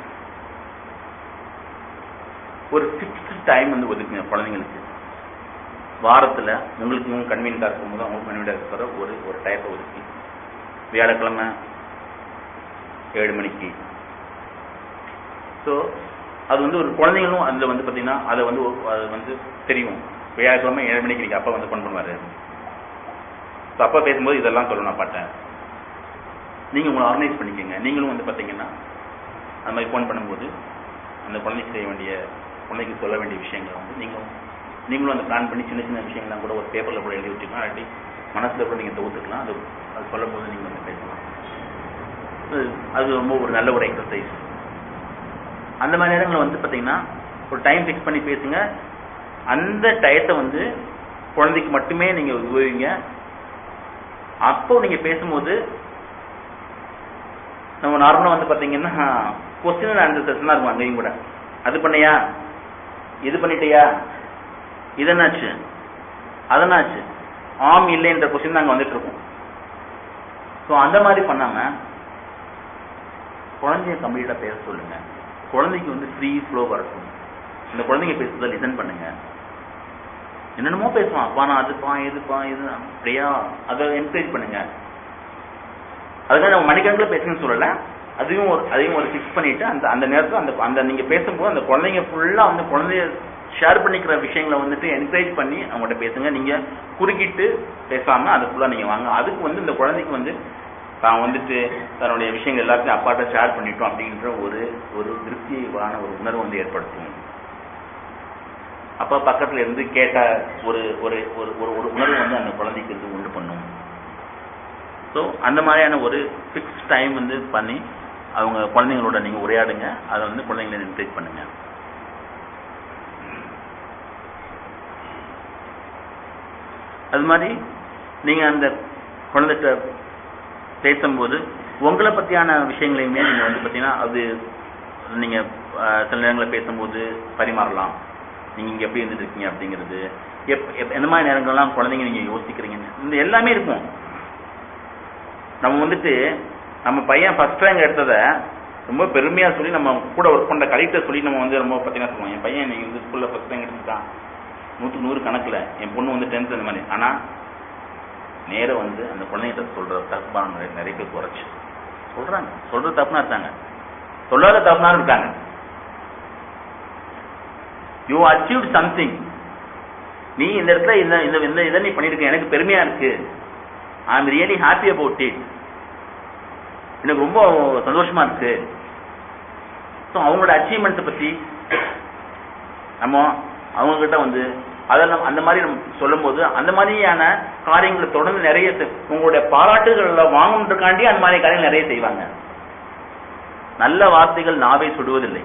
A: ஒரு ஃபிக்ஸ்டு டைம் வந்து ஒதுக்குங்க குழந்தைங்களுக்கு வாரத்தில் உங்களுக்கு கன்வீனியண்டாக இருக்கும்போது அவங்களுக்கு கன்வீனியண்டாக இருக்கிற ஒரு ஒரு டயத்தை ஒதுக்கி வியாழக்கிழமை ஏழு மணிக்கு ஸோ அது வந்து ஒரு குழந்தைங்களும் அதில் வந்து பார்த்தீங்கன்னா அதை வந்து அது வந்து தெரியும் வியாழக்கிழமை ஏழு மணிக்கு நீங்கள் அப்பா வந்து ஃபோன் பண்ணுவார் ஸோ அப்பா பேசும்போது இதெல்லாம் சொல்லணும் நான் பார்த்தேன் நீங்கள் உங்களை ஆர்கனைஸ் பண்ணிக்கோங்க நீங்களும் வந்து பார்த்தீங்கன்னா அந்த மாதிரி ஃபோன் பண்ணும்போது அந்த குழந்தைக்கு செய்ய வேண்டிய குழந்தைக்கு சொல்ல வேண்டிய விஷயங்களை வந்து நீங்களும் நீங்களும் அந்த பிளான் பண்ணி சின்ன சின்ன விஷயங்கள்லாம் கூட ஒரு பேப்பரில் கூட எழுதி வச்சுக்கலாம் இல்லாட்டி மனசில் கூட நீங்கள் தொகுத்துக்கலாம் அது அது சொல்லும் போது நீங்கள் வந்து பேசலாம் அது ரொம்ப ஒரு நல்ல ஒரு எக்ஸசைஸ் அந்த மாதிரி நேரங்களில் வந்து பார்த்தீங்கன்னா ஒரு டைம் ஃபிக்ஸ் பண்ணி பேசுங்க அந்த டயத்தை வந்து குழந்தைக்கு மட்டுமே நீங்கள் உபயோகிங்க அப்போ நீங்கள் பேசும்போது நம்ம நார்மலாக வந்து பார்த்தீங்கன்னா கொஸ்டின் அண்ட் ஆன்சர் செஷன் இருக்கும் அங்கேயும் கூட அது பண்ணியா இது பண்ணிட்டியா இதென்னாச்சு அதனாச்சு ஆம் இல்லைன்ற கொஸ்டின் அங்கே வந்துட்டு இருக்கும் ஸோ அந்த மாதிரி பண்ணாம குழந்தைய கம்ப்ளீட்டாக பேச சொல்லுங்க குழந்தைக்கு வந்து ஃப்ரீ ஃப்ளோ வரட்டும் இந்த குழந்தைங்க பேசுறதை லிசன் பண்ணுங்க என்னென்னமோ பேசுவான் அப்பா நான் அதுப்பா இதுப்பா இது அப்படியா அதை என்கரேஜ் பண்ணுங்க அதுக்காக நம்ம மணிக்கணக்கில் பேசணும்னு சொல்லல அதையும் ஒரு அதையும் ஒரு ஃபிக்ஸ் பண்ணிட்டு அந்த அந்த நேரத்தில் அந்த அந்த நீங்க பேசும்போது அந்த குழந்தைங்க ஃபுல்லா வந்து குழந்தைய ஷேர் பண்ணிக்கிற விஷயங்களை வந்துட்டு என்கரேஜ் பண்ணி அவங்கள்ட்ட பேசுங்க நீங்க குறுக்கிட்டு பேசாம அதை ஃபுல்லா நீங்க வாங்க அதுக்கு வந்து இந்த குழந்தைக்கு வந்து தான் வந்துட்டு தன்னுடைய விஷயங்கள் எல்லாத்தையும் அப்பாட்ட ஷேர் பண்ணிட்டோம் அப்படின்ற ஒரு ஒரு திருப்தியான ஒரு உணர்வு வந்து ஏற்படுத்தும் அப்பா பக்கத்துல இருந்து கேட்ட ஒரு ஒரு ஒரு ஒரு ஒரு உணர்வு வந்து அந்த குழந்தைக்கு வந்து உண்டு பண்ணும் ஸோ அந்த மாதிரியான ஒரு ஃபிக்ஸ் டைம் வந்து பண்ணி அவங்க குழந்தைங்களோட நீங்க உரையாடுங்க அதை வந்து குழந்தைங்களை என்கரேஜ் பண்ணுங்க அது மாதிரி நீங்க அந்த குழந்தைகிட்ட பேசும்போது உங்களை பத்தியான விஷயங்களையுமே நீங்க வந்து பாத்தீங்கன்னா அது நீங்க அஹ், சில நேரங்களில் பேசும்போது பரிமாறலாம் நீங்க இங்க எப்படி இருந்துட்டு இருக்கீங்க அப்படிங்கிறது எப் எப்- எந்த மாதிரி நேரங்கள்லாம் குழந்தைங்க நீங்க யோசிக்கிறீங்கன்னு இந்த எல்லாமே இருக்கும் நம்ம வந்துட்டு நம்ம பையன் ஃபர்ஸ்ட் ரேங்க் எடுத்ததை ரொம்ப பெருமையா சொல்லி நம்ம கூட ஒர்க் பண்ற கலெக்டர் சொல்லி நம்ம வந்து ரொம்ப பார்த்தீங்கன்னா சொல்லுவோம் என் பையன் இன்னைக்கு வந்து ஸ்கூல்ல ஃபர்ஸ்ட் ரேங்க் எடுத்துட்டான் நூற்றுக்கு நூறு கணக்குல என் பொண்ணு வந்து டென்த் அந்த மாதிரி ஆனா நேரா வந்து அந்த குழந்தைகிட்ட சொல்ற தப்பான நிறைய- நிறைய பேர் குறைச்சு சொல்றாங்க சொல்ற தப்புனா இருக்காங்க சொல்லாத தப்புனாலும் இருக்காங்க யூ அச்சீவ் சம்திங் நீ இந்த இடத்துல இந்த இந்த இந்த இதை நீ பண்ணிருக்க எனக்கு பெருமையா இருக்கு I am really happy about it எனக்கு ரொம்ப சந்தோஷமா இருக்கு ஸோ அவங்களோட அச்சீவ்மெண்ட்ஸை பத்தி நம்ம அவங்க கிட்ட வந்து அதெல்லாம் அந்த மாதிரி நம்ம சொல்லும்போது அந்த மாதிரியான காரியங்களை தொடர்ந்து நிறைய செ- உங்களுடைய பாராட்டுகளை வாங்கணுன்றக்காண்டி அந்த மாதிரி காரியங்கள் நிறைய செய்வாங்க நல்ல வார்த்தைகள் நாவை சுடுவதில்லை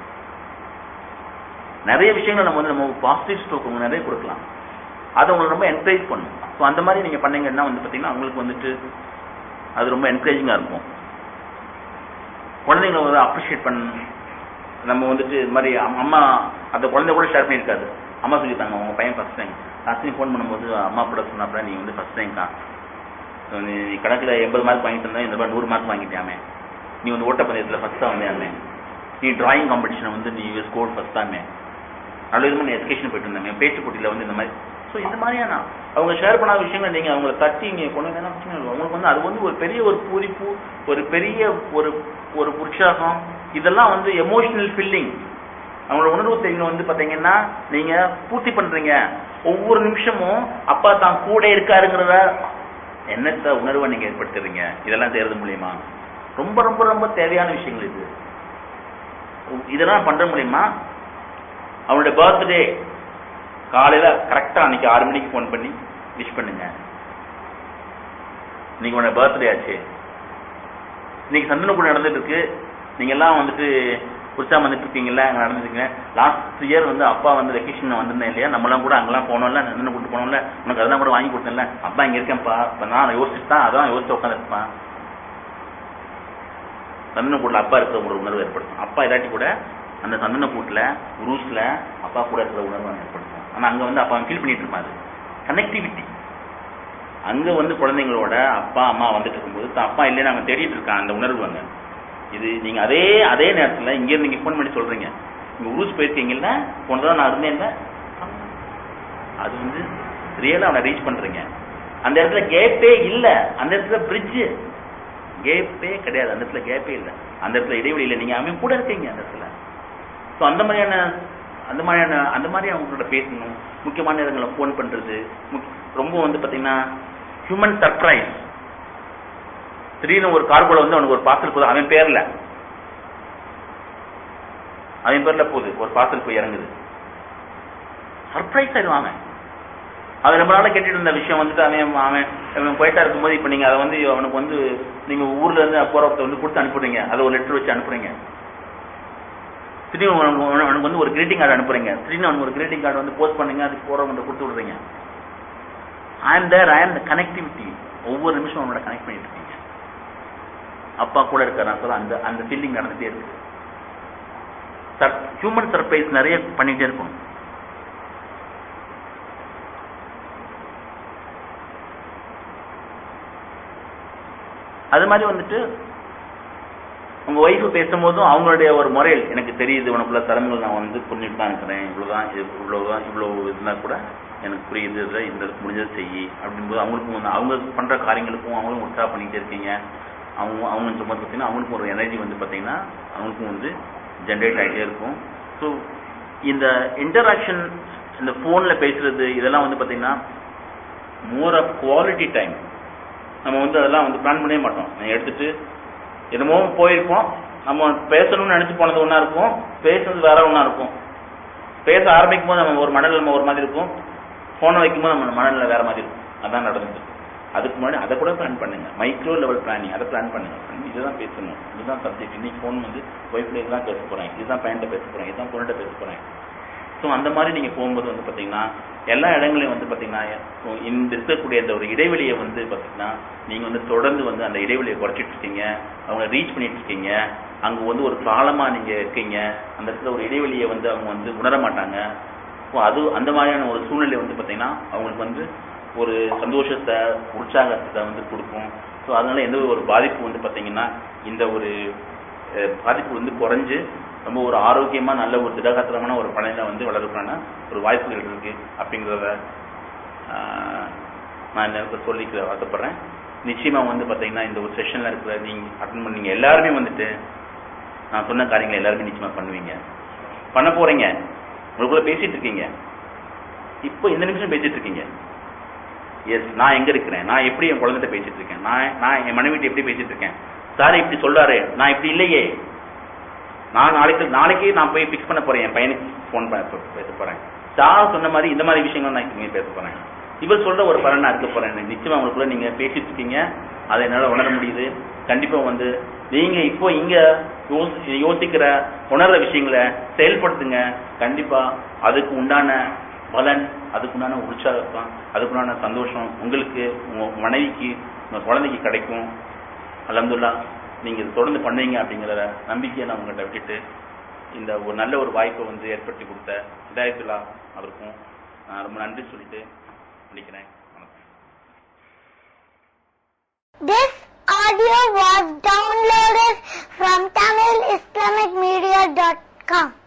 A: நிறைய விஷயங்கள் நம்ம வந்து நம்ம பாசிட்டிவ் ஸ்டோக் உங்களுக்கு நிறைய கொடுக்கலாம் அதை உங்களுக்கு ரொம்ப என்கரேஜ் பண்ணும் ஸோ அந்த மாதிரி நீங்க பண்ணீங்கன்னா வந்து பார்த்தீங்கன்னா அவங்களுக்கு வந்துட்டு அது ரொம்ப என்கரேஜிங்காக இருக்கும் குழந்தைங்களை வந்து அப்ரிஷியேட் பண்ண நம்ம வந்துட்டு இது மாதிரி அம்- அம்மா அந்த குழந்தை கூட ஷேர் பண்ணியிருக்காது அம்மா சொல்லிட்டாங்க உங்க பையன் ஃபர்ஸ்ட் டைம் லாஸ்ட் ஃபோன் பண்ணும்போது அம்மா கூட சொன்னாப்ப நீ வந்து ஃபர்ஸ்ட் டைம்க்கா நீ நீ கணக்கில் எண்பது மார்க் வாங்கிட்டு இருந்தா இந்த மாதிரி நூறு மார்க் வாங்கிட்டாமே நீ வந்து ஓட்டப்பந்தயத்தில் ஃபர்ஸ்ட்டாக வந்தாமே நீ டிராயிங் காம்படிஷன் வந்து நீ ஸ்கோர் ஃபர்ஸ்டாமே நல்ல விதமாக நீ எஜுகேஷன் போயிட்டு இருந்தாமே பேச்சு போட்டியில் வந்து இந்த மாதிரி ஸோ இந்த மாதிரியான அவங்க ஷேர் பண்ணாத விஷயங்களை நீங்கள் அவங்கள தட்டி நீங்கள் கொண்டு வந்தீங்கன்னா வச்சுக்கோங்க, அவங்களுக்கு வந்து அது வந்து ஒரு பெரிய ஒரு பூரிப்பு ஒரு பெரிய ஒரு ஒரு உற்சாகம் இதெல்லாம் வந்து எமோஷனல் ஃபீலிங் அவங்களோட உணர்வு தெரிவிங்க வந்து பாத்தீங்கன்னா நீங்க பூர்த்தி பண்றீங்க ஒவ்வொரு நிமிஷமும் அப்பா தான் கூட இருக்காருங்கிறத என்னத்த உணர்வை நீங்க ஏற்படுத்துறீங்க இதெல்லாம் செய்யறது மூலியமா ரொம்ப ரொம்ப ரொம்ப தேவையான விஷயங்கள் இது இதெல்லாம் பண்ற மூலியமா அவனுடைய பர்த்டே காலையில கரெக்டா அன்னைக்கு ஆறு மணிக்கு ஃபோன் பண்ணி விஷ் பண்ணுங்க இன்னைக்கு உன்னோட பர்த்டே ஆச்சு இன்னைக்கு சந்தனக்கூட நடந்துட்டு இருக்கு நீங்க எல்லாம் வந்துட்டு உற்சாகம் வந்துட்டு இருக்கீங்கல்ல அங்க நடந்துருக்கீங்க லாஸ்ட் இயர் வந்து அப்பா வந்து வெக்கேஷன் வந்திருந்தேன் இல்லையா நம்மலாம் கூட அங்கெல்லாம் போனோம்ல நந்தன கூட்டு போனோம்ல உனக்கு அதெல்லாம் கூட வாங்கி கொடுத்தேன்ல அப்பா இங்க இருக்கேன்ப்பா இப்ப நான் யோசிச்சுட்டு தான் அதான் யோசிச்சு உட்காந்துருப்பான் சந்தன கூட்டில் அப்பா இருக்கிற ஒரு உணர்வு ஏற்படுத்தும் அப்பா இல்லாட்டி கூட அந்த சந்தன கூட்டில் உருஸ்ல அப்பா கூட இருக்கிற உணர்வு ஏற்படுத்தும் ஆனா அங்க வந்து அப்பா ஃபீல் பண்ணிட்டு இருப்பாரு கனெக்டிவிட்டி அங்க வந்து குழந்தைங்களோட அப்பா அம்மா வந்துட்டு இருக்கும்போது தான் அப்பா இல்லைன்னு அவங்க தேடிட்டு இருக்காங்க அந்த உணர்வு அங்க இது நீங்க அதே அதே நேரத்துல இங்க இருந்து நீங்க ஃபோன் பண்ணி சொல்றீங்க நீங்க உருஸ் போயிருக்கீங்கல்ல போனதான் நான் இருந்தேன்ல அது வந்து ரியலா அவனை ரீச் பண்றீங்க அந்த இடத்துல கேப்பே இல்ல அந்த இடத்துல பிரிட்ஜ் கேப்பே கிடையாது அந்த இடத்துல கேப்பே இல்ல அந்த இடத்துல இடைவெளி இல்லை நீங்க அவன் கூட இருக்கீங்க அந்த இடத்துல ஸோ அந்த மாதிரியான அந்த மாதிரியான அந்த மாதிரி அவங்களோட பேசணும் முக்கியமான நேரங்களில் ஃபோன் பண்றது முக்- ரொம்ப வந்து பாத்தீங்கன்னா ஹியூமன் சர்ப்ரைஸ் திடீர்னு ஒரு கார்கோல வந்து அவனுக்கு ஒரு பார்சல் போகுது அவன் பேர்ல அவன் பேர்ல போகுது ஒரு பார்சல் போய் இறங்குது சர்ப்ரைஸ் ஆயிடுவாங்க அவன் ரொம்ப நாளா கேட்டுட்டு இருந்த விஷயம் வந்துட்டு அவன் அவன் அவன் போயிட்டா இருக்கும்போது இப்ப நீங்க அதை வந்து அவனுக்கு வந்து நீங்க ஊர்ல இருந்து போறவத்தை வந்து கொடுத்து அனுப்புறீங்க அதை ஒரு லெட்டர் வச்சு அனுப்புறீங்க திடீர்னு அவனுக்கு அவனுக்கு வந்து ஒரு கிரீட்டிங் கார்டு அனுப்புறீங்க திடீர்னு அவனுக்கு ஒரு கிரீட்டிங் கார்டு வந்து போஸ்ட் பண்ணுங்க அதுக்கு போறவங்க கொடுத்து விடுறீங்க I am there I am the connectivity ஒவ்வொரு நிமிஷம் அவனோட கனெக்ட் பண்ணிட்டு இருக்கீங்க அப்பா கூட இருக்காரு சொல்ல அந்த அந்த ஃபீலிங் நடந்துட்டே இருக்கு ஹியூமன் சர்ப்ரைஸ் நிறைய பண்ணிட்டே இருக்கும் அது மாதிரி வந்துட்டு உங்க ஒய்ஃப் பேசும்போதும் அவங்களுடைய ஒரு முறையில் எனக்கு தெரியுது உனக்குள்ள திறமைகள் நான் வந்து புரிஞ்சுட்டு தான் இருக்கிறேன் இவ்வளவுதான் இது- இவ்வளவுதான் இவ்வளவு இருந்தா கூட எனக்கு புரியுது இதுல இந்த முடிஞ்சதை செய்யி அப்படிங்கும்போது அவங்களுக்கும் வந்து அவங்க பண்ற காரியங்களுக்கும் அவங்களும் உற்சாக பண்ணிட்டே இருக்கீங்க அவங்க அவங்க சும்மா பார்த்தீங்கன்னா அவங்களுக்கும் ஒரு எனர்ஜி வந்து பார்த்தீங்கன்னா அவங்களுக்கும் வந்து ஜென்ரேட் ஆகிட்டே இருக்கும் ஸோ இந்த இன்டராக்ஷன் இந்த ஃபோனில் பேசுறது இதெல்லாம் வந்து பார்த்தீங்கன்னா மோர் ஆஃப் குவாலிட்டி டைம் நம்ம வந்து அதெல்லாம் வந்து பிளான் பண்ணவே மாட்டோம் நான் எடுத்துட்டு என்னமோ போயிருப்போம் நம்ம பேசணும்னு நினைச்சு போனது ஒன்றா இருக்கும் பேசுனது வேற ஒன்றா இருக்கும் பேச ஆரம்பிக்கும் போது நம்ம ஒரு மனநிலை நம்ம ஒரு மாதிரி இருக்கும் ஃபோனை வைக்கும்போது நம்ம மனநிலை வேற மாதிரி இருக்கும் அதான் நடந்தது அதுக்கு முன்னாடி அதை கூட பிளான் பண்ணுங்க மைக்ரோ லெவல் பிளானிங் அதை பிளான் பண்ணுங்க இதுதான் பேசணும் இதுதான் சப்ஜெக்ட் இன்னைக்கு ஃபோன் வந்து ஒய்ஃப்ல இதுதான் பேச போறேன் இதுதான் பையன்கிட்ட பேச போறேன் இதுதான் பொண்ணுகிட்ட பேச போறேன் ஸோ அந்த மாதிரி நீங்க போகும்போது வந்து பாத்தீங்கன்னா எல்லா இடங்களையும் வந்து பாத்தீங்கன்னா இந்த இருக்கக்கூடிய அந்த ஒரு இடைவெளியை வந்து பாத்தீங்கன்னா நீங்க வந்து தொடர்ந்து வந்து அந்த இடைவெளியை குறைச்சிட்டு இருக்கீங்க அவங்கள ரீச் பண்ணிட்டு இருக்கீங்க அங்க வந்து ஒரு பாலமா நீங்க இருக்கீங்க அந்த இடத்துல ஒரு இடைவெளியை வந்து அவங்க வந்து உணர மாட்டாங்க ஸோ அது அந்த மாதிரியான ஒரு சூழ்நிலை வந்து பாத்தீங்கன்னா அவங்களுக்கு வந்து ஒரு சந்தோஷத்தை உற்சாகத்தை வந்து கொடுக்கும் ஸோ அதனால எந்த ஒரு பாதிப்பு வந்து பாத்தீங்கன்னா இந்த ஒரு அஹ், பாதிப்பு வந்து குறைஞ்சு ரொம்ப ஒரு ஆரோக்கியமா நல்ல ஒரு திடகாத்திரமான ஒரு பணியில வந்து வளர்றதுக்கான ஒரு வாய்ப்புகள் இருக்கு அப்படிங்கிறத ஆஹ், நான் இந்த நேரத்தில் சொல்லிக்க ஆசைப்படுறேன் நிச்சயமா வந்து பாத்தீங்கன்னா இந்த ஒரு செஷன்ல இருக்கிற நீங்க அட்டன் பண்ணீங்க எல்லாருமே வந்துட்டு நான் சொன்ன காரியங்களை எல்லாருமே நிச்சயமா பண்ணுவீங்க பண்ண போறீங்க உங்களுக்குள்ள பேசிட்டு இருக்கீங்க இப்போ இந்த நிமிஷம் பேசிட்டு இருக்கீங்க எஸ் நான் எங்க இருக்கிறேன் நான் எப்படி என் குழந்தைகிட்ட பேசிட்டு இருக்கேன் நான் நான் என் மனைவிட்ட எப்படி பேசிட்டு இருக்கேன் சார் இப்படி சொல்றாரு நான் இப்படி இல்லையே நான் நாளைக்கு நாளைக்கே நான் போய் ஃபிக்ஸ் பண்ண போறேன் என் பையனுக்கு ஃபோன் பேச போறேன் சார் சொன்ன மாதிரி இந்த மாதிரி விஷயங்கள் நான் இங்கே பேச போறேன் இவர் சொல்ற ஒரு பலன் நான் இருக்க போறேன் நிச்சயமா உங்களுக்குள்ள நீங்க பேசிட்டு இருக்கீங்க அதை என்னால உணர முடியுது கண்டிப்பா வந்து நீங்க இப்போ இங்க யோசி- யோசிக்கிற உணர்ற விஷயங்களை செயல்படுத்துங்க கண்டிப்பா அதுக்கு உண்டான பலன் அதுக்குண்டான உற்சாகம் அதுக்குண்டான சந்தோஷம் உங்களுக்கு உங்க மனைவிக்கு உங்க குழந்தைக்கு கிடைக்கும் அலமதுல்லா நீங்க இதை தொடர்ந்து பண்ணுவீங்க அப்படிங்கிற நம்பிக்கையை நான் உங்கள்கிட்ட விட்டுட்டு இந்த ஒரு நல்ல ஒரு வாய்ப்பை வந்து ஏற்படுத்தி கொடுத்த ஹிதாயத்துல்லா அவருக்கும் நான் ரொம்ப நன்றி சொல்லிட்டு முடிக்கிறேன் வணக்கம்
B: This audio was downloaded from TamilIslamicMedia.com.